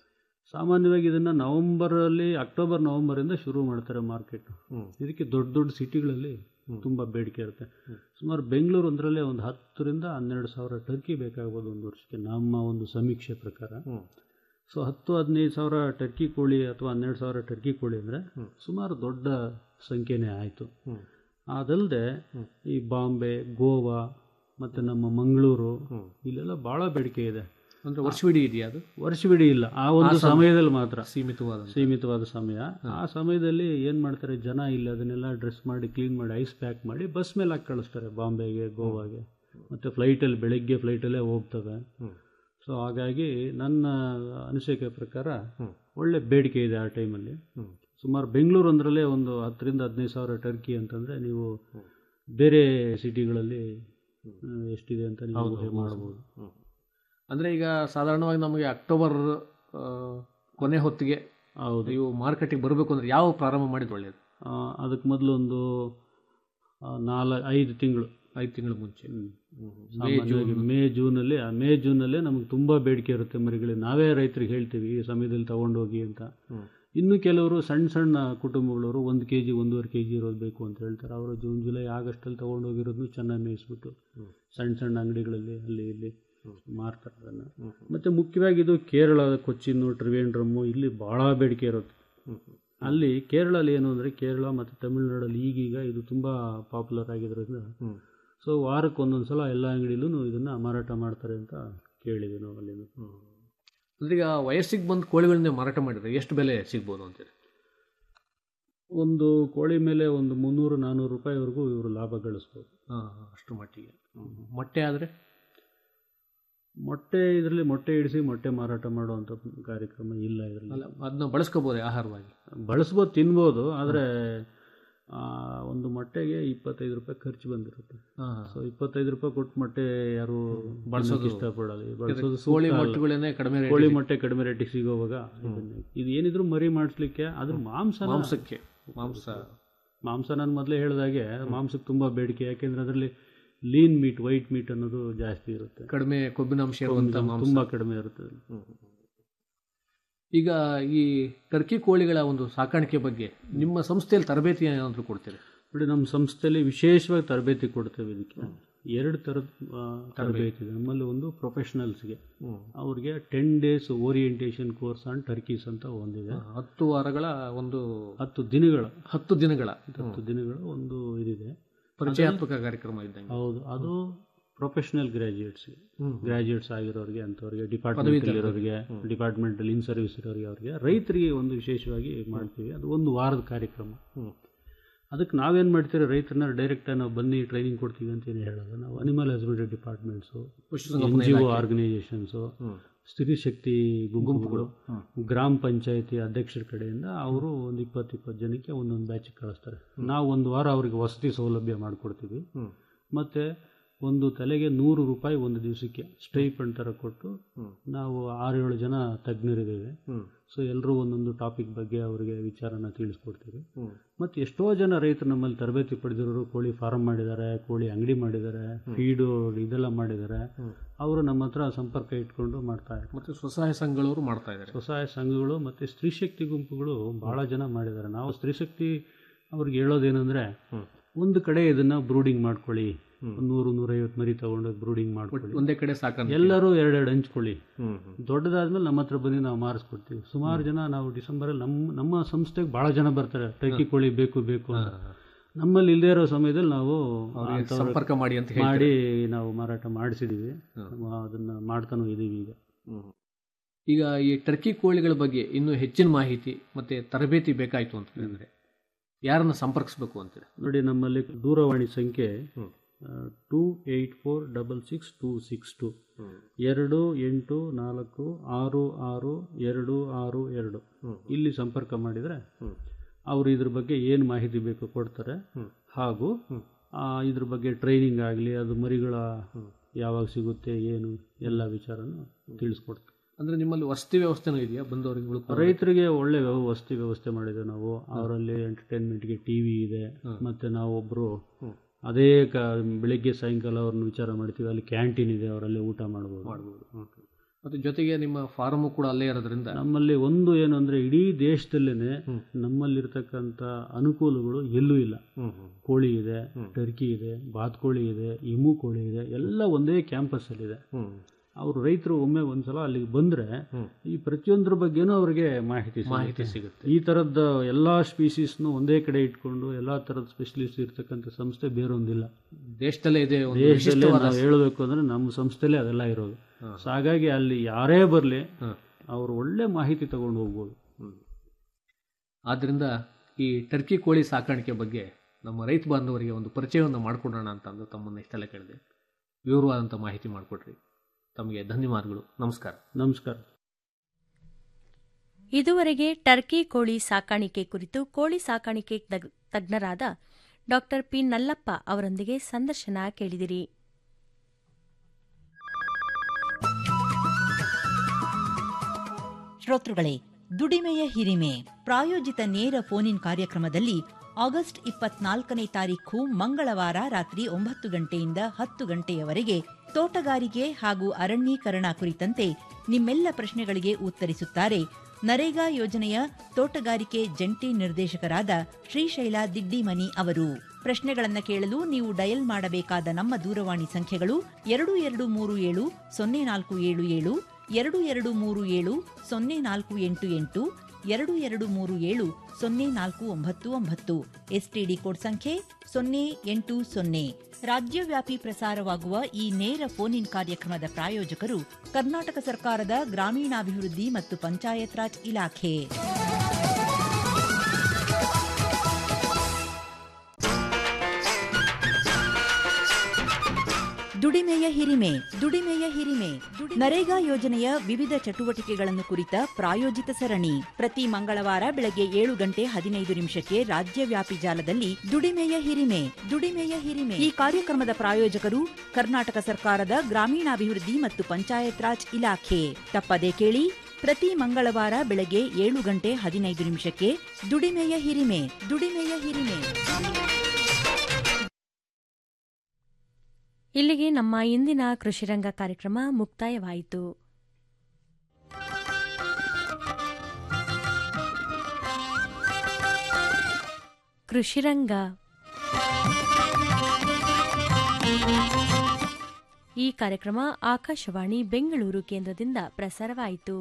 ಸಾಮಾನ್ಯವಾಗಿ ಇದನ್ನು ನವಂಬರಲ್ಲಿ ಅಕ್ಟೋಬರ್ ನವಂಬರಿಂದ ಶುರು ಮಾಡ್ತಾರೆ ಮಾರ್ಕೆಟ್ ಹ್ಮ್. ಇದಕ್ಕೆ ದೊಡ್ಡ ದೊಡ್ಡ ಸಿಟಿಗಳಲ್ಲಿ ತುಂಬ ಬೇಡಿಕೆ ಇರುತ್ತೆ ಸುಮಾರು ಬೆಂಗಳೂರು ಒಂದರಲ್ಲೇ ಒಂದು ಹತ್ತರಿಂದ ಹನ್ನೆರಡು ಸಾವಿರ ಟರ್ಕಿ ಬೇಕಾಗ್ಬೋದು ಒಂದು ವರ್ಷಕ್ಕೆ ನಮ್ಮ ಒಂದು ಸಮೀಕ್ಷೆ ಪ್ರಕಾರ ಹ್ಮ್. ಸೊ ಹತ್ತು ಹದಿನೈದು ಸಾವಿರ ಟರ್ಕಿ ಕೋಳಿ ಅಥವಾ ಹನ್ನೆರಡು ಸಾವಿರ ಟರ್ಕಿ ಕೋಳಿ ಅಂದರೆ ಸುಮಾರು ದೊಡ್ಡ ಸಂಖ್ಯೆನೇ ಆಯಿತು ಹ್ಮ್. ಅದಲ್ಲದೆ ಈ ಬಾಂಬೆ ಗೋವಾ ಮತ್ತು ನಮ್ಮ ಮಂಗಳೂರು ಇಲ್ಲೆಲ್ಲ ಭಾಳ ಬೇಡಿಕೆ ಇದೆ ಅಂದ್ರೆ ವರ್ಷವಿಡೀ ಇದೆಯಾ ಅದು ವರ್ಷವಿಡೀ ಇಲ್ಲ ಆ ಒಂದು ಸಮಯದಲ್ಲಿ ಮಾತ್ರ ಸೀಮಿತವಾದ ಸೀಮಿತವಾದ ಸಮಯ ಆ ಸಮಯದಲ್ಲಿ ಏನು ಮಾಡ್ತಾರೆ ಜನ ಇಲ್ಲಿ ಅದನ್ನೆಲ್ಲ ಡ್ರೆಸ್ ಮಾಡಿ ಕ್ಲೀನ್ ಮಾಡಿ ಐಸ್ ಪ್ಯಾಕ್ ಮಾಡಿ ಬಸ್ ಮೇಲೆ ಹಾಕಿ ಕಳಿಸ್ತಾರೆ ಬಾಂಬೆಗೆ ಗೋವಾಗೆ ಮತ್ತು ಫ್ಲೈಟಲ್ಲಿ ಬೆಳಗ್ಗೆ ಫ್ಲೈಟಲ್ಲೇ ಹೋಗ್ತವೆ ಸೊ ಹಾಗಾಗಿ ನನ್ನ ಅನಿಸಿಕೆ ಪ್ರಕಾರ ಒಳ್ಳೆ ಬೇಡಿಕೆ ಇದೆ ಆ ಟೈಮಲ್ಲಿ ಸುಮಾರು ಬೆಂಗಳೂರು ಒಂದರಲ್ಲೇ ಒಂದು ಹತ್ತರಿಂದ ಹದಿನೈದು ಸಾವಿರ ಟರ್ಕಿ ಅಂತಂದರೆ ನೀವು ಬೇರೆ ಸಿಟಿಗಳಲ್ಲಿ ಆ, ಎಷ್ಟಿದೆ ಅಂತ ನೀವು ಊಹೆ ಮಾಡ್ಬೋದು ಅಂದ್ರೆ ಈಗ ಸಾಧಾರಣವಾಗಿ ನಮಗೆ ಅಕ್ಟೋಬರ್ ಆ, ಕೊನೆ ಹೊತ್ತಿಗೆ ಹೌದು ನೀವು ಮಾರ್ಕೆಟಿಗೆ ಬರಬೇಕು ಅಂದ್ರೆ ಯಾವ ಪ್ರಾರಂಭ ಮಾಡಿದ್ದು ಒಳ್ಳೆಯದು ಆ, ಅದಕ್ಕೆ ಮೊದಲು ಒಂದು ನಾಲ್ಕು ಐದು ತಿಂಗಳು ಐದು ತಿಂಗಳ ಮುಂಚೆ ಸಾಮಾನ್ಯವಾಗಿ ಮೇ ಜೂನಲ್ಲಿ ಆ ಮೇ ಜೂನಲ್ಲೇ ನಮಗೆ ತುಂಬ ಬೇಡಿಕೆ ಇರುತ್ತೆ ಮರಿಗಳಿಗೆ ನಾವೇ ರೈತರಿಗೆ ಹೇಳ್ತೀವಿ ಈ ಸಮಯದಲ್ಲಿ ತಗೊಂಡೋಗಿ ಅಂತ ಇನ್ನು ಕೆಲವರು ಸಣ್ಣ ಸಣ್ಣ ಕುಟುಂಬಗಳವರು ಒಂದು ಕೆ ಜಿ ಒಂದೂವರೆ ಕೆ ಜಿ ಇರೋದು ಬೇಕು ಅಂತ ಹೇಳ್ತಾರೆ ಅವರು ಜೂನ್ ಜುಲೈ ಆಗಸ್ಟಲ್ಲಿ ತೊಗೊಂಡೋಗಿರೋದನ್ನು ಚೆನ್ನಾಗಿ ಮೇಯಿಸ್ಬಿಟ್ಟು ಸಣ್ಣ ಸಣ್ಣ ಅಂಗಡಿಗಳಲ್ಲಿ ಅಲ್ಲಿ ಇಲ್ಲಿ ಮಾರ್ತಾರೆ ಅದನ್ನು ಮತ್ತು ಮುಖ್ಯವಾಗಿ ಇದು ಕೇರಳದ ಕೊಚ್ಚಿನ್ನು ಟ್ರಿವೇಂಡ್ರಮ್ಮು ಇಲ್ಲಿ ಭಾಳ ಬೇಡಿಕೆ ಇರುತ್ತೆ ಅಲ್ಲಿ ಕೇರಳಲ್ಲಿ ಏನು ಅಂದರೆ ಕೇರಳ ಮತ್ತು ತಮಿಳುನಾಡಲ್ಲಿ ಈಗೀಗ ಇದು ತುಂಬ ಪಾಪ್ಯುಲರ್ ಆಗಿರೋದ್ರಿಂದ ಸೊ ವಾರಕ್ಕೆ ಒಂದೊಂದು ಸಲ ಎಲ್ಲ ಅಂಗಡಿಲೂ ಇದನ್ನು ಮಾರಾಟ ಮಾಡ್ತಾರೆ ಅಂತ ಕೇಳಿದ್ವಿ ನಾವು ಅಲ್ಲಿ ಅಂದ್ರೆ ಈಗ ವಯಸ್ಸಿಗೆ ಬಂದ ಕೋಳಿಗಳನ್ನ ಮಾರಾಟ ಮಾಡಿದ್ರೆ ಎಷ್ಟು ಬೆಲೆ ಸಿಗ್ಬೋದು ಅಂತೇಳಿ ಒಂದು ಕೋಳಿ ಮೇಲೆ ಒಂದು ಮುನ್ನೂರು ನಾನ್ನೂರು ರೂಪಾಯಿವರೆಗೂ ಇವರು ಲಾಭ ಗಳಿಸ್ಬೋದು ಹಾ, ಅಷ್ಟು ಮಟ್ಟಿಗೆ ಮೊಟ್ಟೆ ಆದರೆ ಮೊಟ್ಟೆ ಇದರಲ್ಲಿ ಮೊಟ್ಟೆ ಇಡಿಸಿ ಮೊಟ್ಟೆ ಮಾರಾಟ ಮಾಡುವಂಥ ಕಾರ್ಯಕ್ರಮ ಇಲ್ಲ ಇದರಲ್ಲಿ ಅಲ್ಲ ಅದನ್ನ ಬಳಸ್ಕೋಬೋದೇ ಆಹಾರವಾಗಿ ಬಳಸ್ಬೋದು ತಿನ್ಬೋದು ಆದರೆ ಒಂದು ಮೊಟ್ಟೆಗೆ ಇಪ್ಪತ್ತೈದು ರೂಪಾಯಿ ಖರ್ಚು ಬಂದಿರುತ್ತೆ ಹಾ, ಸೊ ಇಪ್ಪತ್ತೈದು ರೂಪಾಯಿ ಕೊಟ್ಟು ಮೊಟ್ಟೆ ಯಾರು ಬಳಸೋದು ಇಷ್ಟಪಡಲ್ಲ ಈ ಬಳಸೋದು ಸೂಕ್ತ ಕೋಳಿ ಅಲ್ಲ. ಮೊಟ್ಟೆಗಳನ್ನೇ ಕಡಿಮೆ rate ಕೋಳಿ ಗೆ ಮೊಟ್ಟೆ ಕಡಿಮೆ ರೇಟಿಗೆ ಸಿಗೋವಾಗ ಇದನ್ನ- ಇದು ಏನಿದ್ರು ಮರಿ ಮಾಡಿಸ್ಲಿಕ್ಕೆ ಅದ್ರ ಮಾಂಸ ಮಾಂಸಕ್ಕೆ ಮಾಂಸ ಮಾಂಸ ನಾನು ಮೊದಲೇ ಹೇಳಿದಾಗೆ ಮಾಂಸಕ್ಕೆ ತುಂಬ ಬೇಡಿಕೆ ಯಾಕೆಂದ್ರೆ ಅದರಲ್ಲಿ ಲೀನ್ ಮೀಟ್ ವೈಟ್ ಮೀಟ್ ಅನ್ನೋದು ಜಾಸ್ತಿ ಇರುತ್ತೆ ಕಡಿಮೆ ಕೊಬ್ಬಿನಾಂಶ ಇರುವಂತ ಮಾಂಸ ತುಂಬ ಕಡಿಮೆ ಇರುತ್ತೆ ಈಗ ಈ ಟರ್ಕಿ ಕೋಳಿಗಳ ಒಂದು ಸಾಕಾಣಿಕೆ ಬಗ್ಗೆ ನಿಮ್ಮ ಸಂಸ್ಥೆಯಲ್ಲಿ ತರಬೇತಿ ಏನಾದರೂ ಕೊಡ್ತೀರಿ ನೋಡಿ ನಮ್ಮ ಸಂಸ್ಥೆಯಲ್ಲಿ ವಿಶೇಷವಾಗಿ ತರಬೇತಿ ಕೊಡ್ತೇವೆ ಇದಕ್ಕೆ ಎರಡು ಥರದ ಆ, ತರಬೇತಿ ಇದೆ ನಮ್ಮಲ್ಲಿ ಒಂದು ಪ್ರೊಫೆಷನಲ್ಸ್ಗೆ ಅವ್ರಿಗೆ ten days orientation course on turkeys ಅಂತ ಒಂದಿದೆ ಹತ್ತು ವಾರಗಳ ಒಂದು ಹತ್ತು ದಿನಗಳ ಹತ್ತು ದಿನಗಳ ಹತ್ತು ದಿನಗಳ ಒಂದು ಇದಿದೆ ಪರಿಚಯಾತ್ಮಕ ಕಾರ್ಯಕ್ರಮ ಇದ್ದಂಗೆ ಹೌದು ಅದು ಪ್ರೊಫೆಷನಲ್ ಗ್ರಾಜ್ಯುಯೇಟ್ಸ್ಗೆ ಗ್ರಾಜ್ಯುಯೇಟ್ಸ್ ಆಗಿರೋರಿಗೆ ಅಂಥವ್ರಿಗೆ ಡಿಪಾರ್ಟ್ಮೆಂಟ್ ಇರೋರಿಗೆ ಡಿಪಾರ್ಟ್ಮೆಂಟಲ್ಲಿ ಇನ್ ಸರ್ವಿಸ್ ಇರೋರಿಗೆ ಅವ್ರಿಗೆ ರೈತರಿಗೆ ಒಂದು ವಿಶೇಷವಾಗಿ ಮಾಡ್ತೀವಿ ಅದು ಒಂದು ವಾರದ ಕಾರ್ಯಕ್ರಮ ಅದಕ್ಕೆ ನಾವೇನು ಮಾಡ್ತೀವಿ ರೈತರನ್ನ ಡೈರೆಕ್ಟ್ ನಾವು ಬನ್ನಿ ಟ್ರೈನಿಂಗ್ ಕೊಡ್ತೀವಿ ಅಂತ ಏನು ಹೇಳೋದು ನಾವು animal husbandry departments N G O organisations Stree Shakti ಗುಂಪುಗಳು ಗ್ರಾಮ ಪಂಚಾಯತಿ ಅಧ್ಯಕ್ಷರ ಕಡೆಯಿಂದ ಅವರು ಒಂದು ಇಪ್ಪತ್ತು ಇಪ್ಪತ್ತು ಜನಕ್ಕೆ ಒಂದೊಂದು ಬ್ಯಾಚಿಗೆ ಕಳಿಸ್ತಾರೆ ನಾವು ಒಂದು ವಾರ ಅವರಿಗೆ ವಸತಿ ಸೌಲಭ್ಯ ಮಾಡಿಕೊಡ್ತೀವಿ ಮತ್ತು ಒಂದು ತಲೆಗೆ ನೂರು ರೂಪಾಯಿ ಒಂದು ದಿವಸಕ್ಕೆ ಸ್ಟೈಪಂಡ್ ಥರ ಕೊಟ್ಟು ನಾವು ಆರೇಳು ಜನ ತಜ್ಞರಿದ್ದೇವೆ ಸೊ ಎಲ್ಲರೂ ಒಂದೊಂದು ಟಾಪಿಕ್ ಬಗ್ಗೆ ಅವರಿಗೆ ವಿಚಾರನ ತಿಳಿಸ್ಕೊಡ್ತೀವಿ ಮತ್ತು ಎಷ್ಟೋ ಜನ ರೈತರು ನಮ್ಮಲ್ಲಿ ತರಬೇತಿ ಪಡೆದಿರೋರು ಕೋಳಿ ಫಾರ್ಮ್ ಮಾಡಿದ್ದಾರೆ ಕೋಳಿ ಅಂಗಡಿ ಮಾಡಿದ್ದಾರೆ ಫೀಡು ಇದೆಲ್ಲ ಮಾಡಿದ್ದಾರೆ ಅವರು ನಮ್ಮ ಹತ್ರ ಸಂಪರ್ಕ ಇಟ್ಕೊಂಡು ಮಾಡ್ತಾ ಇರ್ತಾರೆ ಮತ್ತೆ ಸ್ವಸಹಾಯ ಸಂಘಗಳವರು ಮಾಡ್ತಾ ಇದ್ದಾರೆ ಸ್ವಸಹಾಯ ಸಂಘಗಳು ಮತ್ತು ಸ್ತ್ರೀಶಕ್ತಿ ಗುಂಪುಗಳು ಬಹಳ ಜನ ಮಾಡಿದ್ದಾರೆ ನಾವು ಸ್ತ್ರೀಶಕ್ತಿ ಅವ್ರಿಗೆ ಹೇಳೋದೇನೆಂದರೆ ಒಂದು ಕಡೆ ಇದನ್ನ ಬ್ರೂಡಿಂಗ್ ಮಾಡ್ಕೊಳ್ಳಿ ಒಂದು ನೂರು ನೂರೈವತ್ತು ಮರಿ ತಗೊಂಡೋಗಿ ಬ್ರೂಡಿಂಗ್ ಮಾಡ್ಕೊಳ್ಳಿ ಒಂದೇ ಕಡೆ ಸಾಕಂತ ಎಲ್ಲರೂ ಎರಡೆರಡು ಹಂಚ್ಕೊಳ್ಳಿ ದೊಡ್ಡದಾದ್ಮೇಲೆ ನಮ್ಮ ಹತ್ರ ಬಂದು ನಾವು ಮಾರಿಸ್ಕೊಡ್ತೀವಿ ಸುಮಾರು ಜನ ನಾವು ಡಿಸೆಂಬರಲ್ಲಿ ನಮ್ಮ ನಮ್ಮ ಸಂಸ್ಥೆಗೆ ಭಾಳ ಜನ ಬರ್ತಾರೆ ಟರ್ಕಿ ಕೋಳಿ ಬೇಕು ಬೇಕು ಅಂತ ನಮ್ಮಲ್ಲಿ ಇಲ್ಲದೇ ಇರೋ ಸಮಯದಲ್ಲಿ ನಾವು ಅಂಥವ್ರ ಸಂಪರ್ಕ ಮಾಡಿ ಅಂತ ಹೇಳಿ ಮಾಡಿ ನಾವು ಮಾರಾಟ ಮಾಡಿಸಿದ್ದೀವಿ ಅದನ್ನು ಮಾಡ್ತಾನೂ ಇದ್ದೀವಿ ಈಗ ಈಗ ಈ ಟರ್ಕಿ ಕೋಳಿಗಳ ಬಗ್ಗೆ ಇನ್ನೂ ಹೆಚ್ಚಿನ ಮಾಹಿತಿ ಮತ್ತೆ ತರಬೇತಿ ಬೇಕಾಯ್ತು ಅಂತ ಹೇಳಿದ್ರೆ ಯಾರನ್ನ ಸಂಪರ್ಕಿಸಬೇಕು ಅಂತೀರಿ ನೋಡಿ ನಮ್ಮಲ್ಲಿ ದೂರವಾಣಿ ಸಂಖ್ಯೆ two eight four double six two six two ಎರಡು ಎಂಟು ನಾಲ್ಕು ಆರು ಆರು ಎರಡು ಆರು ಎರಡು ಇಲ್ಲಿ ಸಂಪರ್ಕ ಮಾಡಿದರೆ ಅವರು ಇದ್ರ ಬಗ್ಗೆ ಏನು ಮಾಹಿತಿ ಬೇಕು ಕೊಡ್ತಾರೆ ಹಾಗೂ ಆ, ಇದ್ರ ಬಗ್ಗೆ ಟ್ರೈನಿಂಗ್ ಆಗಲಿ ಅದು ಮರಿಗಳ ಯಾವಾಗ ಸಿಗುತ್ತೆ ಏನು ಎಲ್ಲ ವಿಚಾರನೂ ತಿಳಿಸ್ಕೊಡ್ತಾರೆ ಅಂದ್ರೆ ನಿಮ್ಮಲ್ಲಿ ವಸತಿ ವ್ಯವಸ್ಥೆನೂ ಇದೆಯಾ ಬಂದವರಿಗೆ ಉಳ್ಕೊಳ್ಳೋ ರೈತರಿಗೆ ಒಳ್ಳೆ ವ್ಯವ- ವಸತಿ ವ್ಯವಸ್ಥೆ ಮಾಡಿದ್ದೇವೆ ನಾವು ಅವರಲ್ಲಿ ಎಂಟರ್ಟೈನ್ಮೆಂಟ್ಗೆ ಟಿ ವಿ ಇದೆ ಮತ್ತು ನಾವೊಬ್ಬರು ಅದೇ ಕ ಬೆಳಿಗ್ಗೆ ಸಾಯಂಕಾಲ ಅವ್ರನ್ನ ವಿಚಾರ ಮಾಡ್ತೀವಿ ಅಲ್ಲಿ ಕ್ಯಾಂಟೀನ್ ಇದೆ ಅವರಲ್ಲಿ ಊಟ ಮಾಡ್ಬೋದು ಮತ್ತು ಜೊತೆಗೆ ನಿಮ್ಮ ಫಾರ್ಮು ಕೂಡ ಅಲ್ಲೇ ಇರೋದ್ರಿಂದ ನಮ್ಮಲ್ಲಿ ಒಂದು ಏನು ಅಂದರೆ ಇಡೀ ದೇಶದಲ್ಲೇ ಹ್ಮ್. ನಮ್ಮಲ್ಲಿರ್ತಕ್ಕಂಥ ಅನುಕೂಲಗಳು ಎಲ್ಲೂ ಇಲ್ಲ ಹ್ಮ್ ಹ್ಮ್ ಕೋಳಿ ಇದೆ ಹ್ಮ್. ಟರ್ಕಿ ಇದೆ ಬಾತ್ಕೋಳಿ ಇದೆ ಇಮು ಕೋಳಿ ಇದೆ ಎಲ್ಲ ಒಂದೇ ಕ್ಯಾಂಪಸ್ಸಲ್ಲಿದೆ ಹ್ಮ್ ಅವರು ರೈತರು ಒಮ್ಮೆ ಒಂದ್ಸಲ ಅಲ್ಲಿಗೆ ಬಂದರೆ ಹ್ಮ್. ಈ ಪ್ರತಿಯೊಂದರ ಬಗ್ಗೆನೂ ಅವರಿಗೆ ಮಾಹಿತಿ ಸಿಗುತ್ತೆ. ಮಾಹಿತಿ ಸಿಗುತ್ತೆ ಈ ಥರದ ಎಲ್ಲ ಸ್ಪೀಸೀಸ್ನು ಒಂದೇ ಕಡೆ ಇಟ್ಕೊಂಡು ಎಲ್ಲ ಥರದ ಸ್ಪೆಷಲಿಸ್ಟ್ ಇರ್ತಕ್ಕಂಥ ಸಂಸ್ಥೆ ಬೇರೊಂದಿಲ್ಲ ದೇಶದಲ್ಲೇ ಇದೆ ಒಂದು ದೇಶದಲ್ಲೇ ವಿಶಿಷ್ಟವಾದ ನಾವು ಹೇಳಬೇಕು ಅಂದರೆ ನಮ್ಮ ಸಂಸ್ಥೆಲೇ ಅದೆಲ್ಲ ಇರೋದು ಹಾ. ಸೊ ಹಾಗಾಗಿ ಅಲ್ಲಿ ಯಾರೇ ಬರಲಿ ಹಾ. ಅವರು ಒಳ್ಳೆ ಮಾಹಿತಿ ತಗೊಂಡು ಹೋಗ್ಬೋದು ಆದ್ದರಿಂದ ಈ ಟರ್ಕಿ ಕೋಳಿ ಸಾಕಾಣಿಕೆ ಬಗ್ಗೆ ನಮ್ಮ ರೈತ ಬಾಂಧವರಿಗೆ ಒಂದು ಪರಿಚಯವನ್ನು ಮಾಡಿಕೊಡೋಣ ಅಂತ ಅಂದು ತಮ್ಮನ್ನು ಇಷ್ಟೆಲ್ಲ ಕೇಳಿದೆ ವಿವರವಾದಂಥ ಮಾಹಿತಿ ಮಾಡಿಕೊಟ್ರಿ ತಮಗೆ ಧನ್ಯವಾದಗಳು ನಮಸ್ಕಾರ ನಮಸ್ಕಾರ ಇದುವರೆಗೆ ಟರ್ಕಿ ಕೋಳಿ ಸಾಕಾಣಿಕೆ ಕುರಿತು ಕೋಳಿ ಸಾಕಾಣಿಕೆ ತಗ್- ತಜ್ಞರಾದ ಡಾಕ್ಟರ್ ಪಿ ನಲ್ಲಪ್ಪ ಅವರೊಂದಿಗೆ ಸಂದರ್ಶನ ಕೇಳಿದಿರಿ ಶ್ರೋತೃಗಳೇ ದುಡಿಮೆಯ ಹಿರಿಮೆ ಪ್ರಾಯೋಜಿತ ನೇರ ಫೋನ್ ಇನ್ ಕಾರ್ಯಕ್ರಮದಲ್ಲಿ ಆಗಸ್ಟ್ ಇಪ್ಪತ್ನಾಲ್ಕನೇ ತಾರೀಖು ಮಂಗಳವಾರ ರಾತ್ರಿ ಒಂಬತ್ತು ಗಂಟೆಯಿಂದ ಹತ್ತು ಗಂಟೆಯವರೆಗೆ ತೋಟಗಾರಿಕೆ ಹಾಗೂ ಅರಣ್ಯೀಕರಣ ಕುರಿತಂತೆ ನಿಮ್ಮೆಲ್ಲ ಪ್ರಶ್ನೆಗಳಿಗೆ ಉತ್ತರಿಸುತ್ತಾರೆ ನರೇಗಾ ಯೋಜನೆಯ ತೋಟಗಾರಿಕೆ ಜಂಟಿ ನಿರ್ದೇಶಕರಾದ ಶ್ರೀಶೈಲ ದಿಡ್ಡಿಮನಿ ಅವರು ಪ್ರಶ್ನೆಗಳನ್ನು ಕೇಳಲು ನೀವು ಡಯಲ್ ಮಾಡಬೇಕಾದ ನಮ್ಮ ದೂರವಾಣಿ ಸಂಖ್ಯೆಗಳು ಎರಡು ಎರಡು ಮೂರು ಏಳು ಸೊನ್ನೆ ನಾಲ್ಕು ಏಳು ಏಳು ಎರಡು ಎರಡು ಮೂರು ಏಳು ಸೊನ್ನೆ ನಾಲ್ಕು ಎಂಟು ಎಂಟು ಎರಡು ಎರಡು ಮೂರು ಏಳು ಸೊನ್ನೆ ನಾಲ್ಕು ಒಂಬತ್ತು ಒಂಬತ್ತು ಎಸ್ಟಿಡಿ ಕೋಡ್ ಸಂಖ್ಯೆ ಸೊನ್ನೆ ಎಂಟು ಸೊನ್ನೆ ರಾಜ್ಯವ್ಯಾಪಿ ಪ್ರಸಾರವಾಗುವ ಈ ನೇರ ಫೋನ್ ಇನ್ ಕಾರ್ಯಕ್ರಮದ ಪ್ರಾಯೋಜಕರು ಕರ್ನಾಟಕ ಸರ್ಕಾರದ ಗ್ರಾಮೀಣಾಭಿವೃದ್ಧಿ ಮತ್ತು ಪಂಚಾಯತ್ ರಾಜ್ ಇಲಾಖೆ ದುಡಿಮೆಯ ಹಿರಿಮೆ ದುಡಿಮೆಯ ಹಿರಿಮೆ ನರೇಗಾ ಯೋಜನೆಯ ವಿವಿಧ ಚಟುವಟಿಕೆಗಳನ್ನು ಕುರಿತ ಪ್ರಾಯೋಜಿತ ಸರಣಿ ಪ್ರತಿ ಮಂಗಳವಾರ ಬೆಳಗ್ಗೆ ಏಳು ಗಂಟೆ ಹದಿನೈದು ನಿಮಿಷಕ್ಕೆ ರಾಜ್ಯವ್ಯಾಪಿ ಜಾಲದಲ್ಲಿ ದುಡಿಮೆಯ ಹಿರಿಮೆ ದುಡಿಮೆಯ ಹಿರಿಮೆ ಈ ಕಾರ್ಯಕ್ರಮದ ಪ್ರಾಯೋಜಕರು ಕರ್ನಾಟಕ ಸರ್ಕಾರದ ಗ್ರಾಮೀಣಾಭಿವೃದ್ಧಿ ಮತ್ತು ಪಂಚಾಯತ್ ರಾಜ್ ಇಲಾಖೆ ತಪ್ಪದೇ ಕೇಳಿ ಪ್ರತಿ ಮಂಗಳವಾರ ಬೆಳಗ್ಗೆ ಏಳು ಗಂಟೆ ಹದಿನೈದು ನಿಮಿಷಕ್ಕೆ ದುಡಿಮೆಯ ಹಿರಿಮೆ ದುಡಿಮೆಯ ಹಿರಿಮೆ ಇಲ್ಲಿಗೆ ನಮ್ಮ ಇಂದಿನ ಕೃಷಿರಂಗ ಕಾರ್ಯಕ್ರಮ ಮುಕ್ತಾಯವಾಯಿತು ಕೃಷಿರಂಗ ಈ ಕಾರ್ಯಕ್ರಮ ಆಕಾಶವಾಣಿ ಬೆಂಗಳೂರು ಕೇಂದ್ರದಿಂದ ಪ್ರಸಾರವಾಯಿತು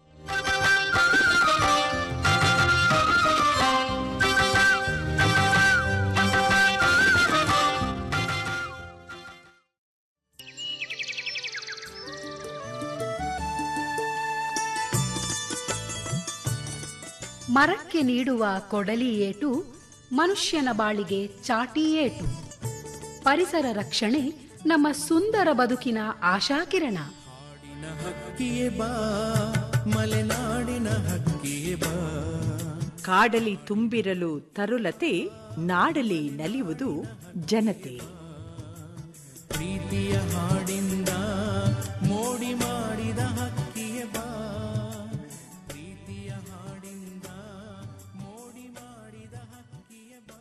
ಮರಕ್ಕೆ ನೀಡುವ ಕೊಡಲಿ ಏಟು ಮನುಷ್ಯನ ಬಾಳಿಗೆ ಚಾಟಿ ಏಟು ಪರಿಸರ ರಕ್ಷಣೆ ನಮ್ಮ ಸುಂದರ ಬದುಕಿನ ಆಶಾಕಿರಣ ಹಕ್ಕಿಯೇ ಬಾ ಮಲೆನಾಡಿನ ಹಕ್ಕಿಯೇ ಬಾ ಕಾಡಲಿ ತುಂಬಿರಲು ತರುಲತೆ ನಾಡಲಿ ನಲಿಯುವುದು ಜನತೆ ಪ್ರೀತಿಯ ಹಾಡಿಂದ ಮೋಡಿ ಮಾಡಿದ ಹಕ್ಕಿಯೇ ಬಾ ಪ್ರೀತಿಯ ಹಾಡಿಂದ ಮೋಡಿ ಮಾಡಿದ ಹಕ್ಕಿಯೇ ಬಾ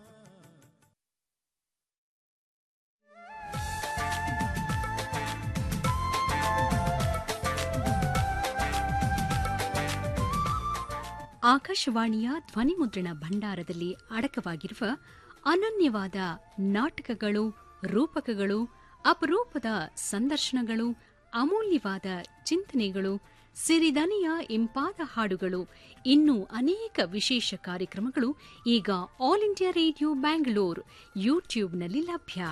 ಆಕಾಶವಾಣಿಯ ಧ್ವನಿಮುದ್ರಣ ಭಂಡಾರದಲ್ಲಿ ಅಡಕವಾಗಿರುವ ಅನನ್ಯವಾದ ನಾಟಕಗಳು ರೂಪಕಗಳು ಅಪರೂಪದ ಸಂದರ್ಶನಗಳು ಅಮೂಲ್ಯವಾದ ಚಿಂತನೆಗಳು ಸಿರಿದನಿಯ ಇಂಪಾದ ಹಾಡುಗಳು ಇನ್ನೂ ಅನೇಕ ವಿಶೇಷ ಕಾರ್ಯಕ್ರಮಗಳು ಈಗ ಆಲ್ ಇಂಡಿಯಾ ರೇಡಿಯೋ ಬ್ಯಾಂಗ್ಳೂರ್ ಯೂಟ್ಯೂಬ್ನಲ್ಲಿ ಲಭ್ಯ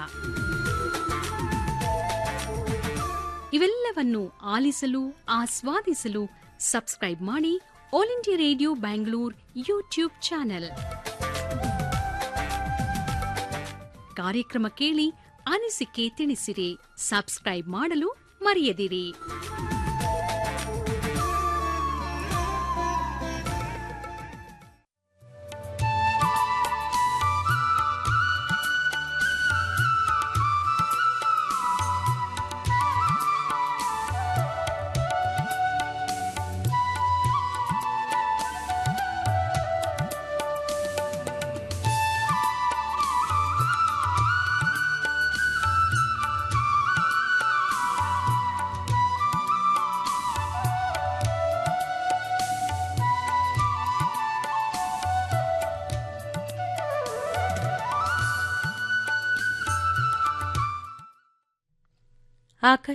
ಇವೆಲ್ಲವನ್ನು ಆಲಿಸಲು ಆಸ್ವಾದಿಸಲು ಸಬ್ಸ್ಕ್ರೈಬ್ ಮಾಡಿ All India Radio Bangalore YouTube channel ಕಾರ್ಯಕ್ರಮ ಕೇಳಿ ಅನಿಸಿಕೆ ತಿಳಿಸಿರಿ ಸಬ್ಸ್ಕ್ರೈಬ್ ಮಾಡಲು ಮರೆಯದಿರಿ ಆಕಾಶ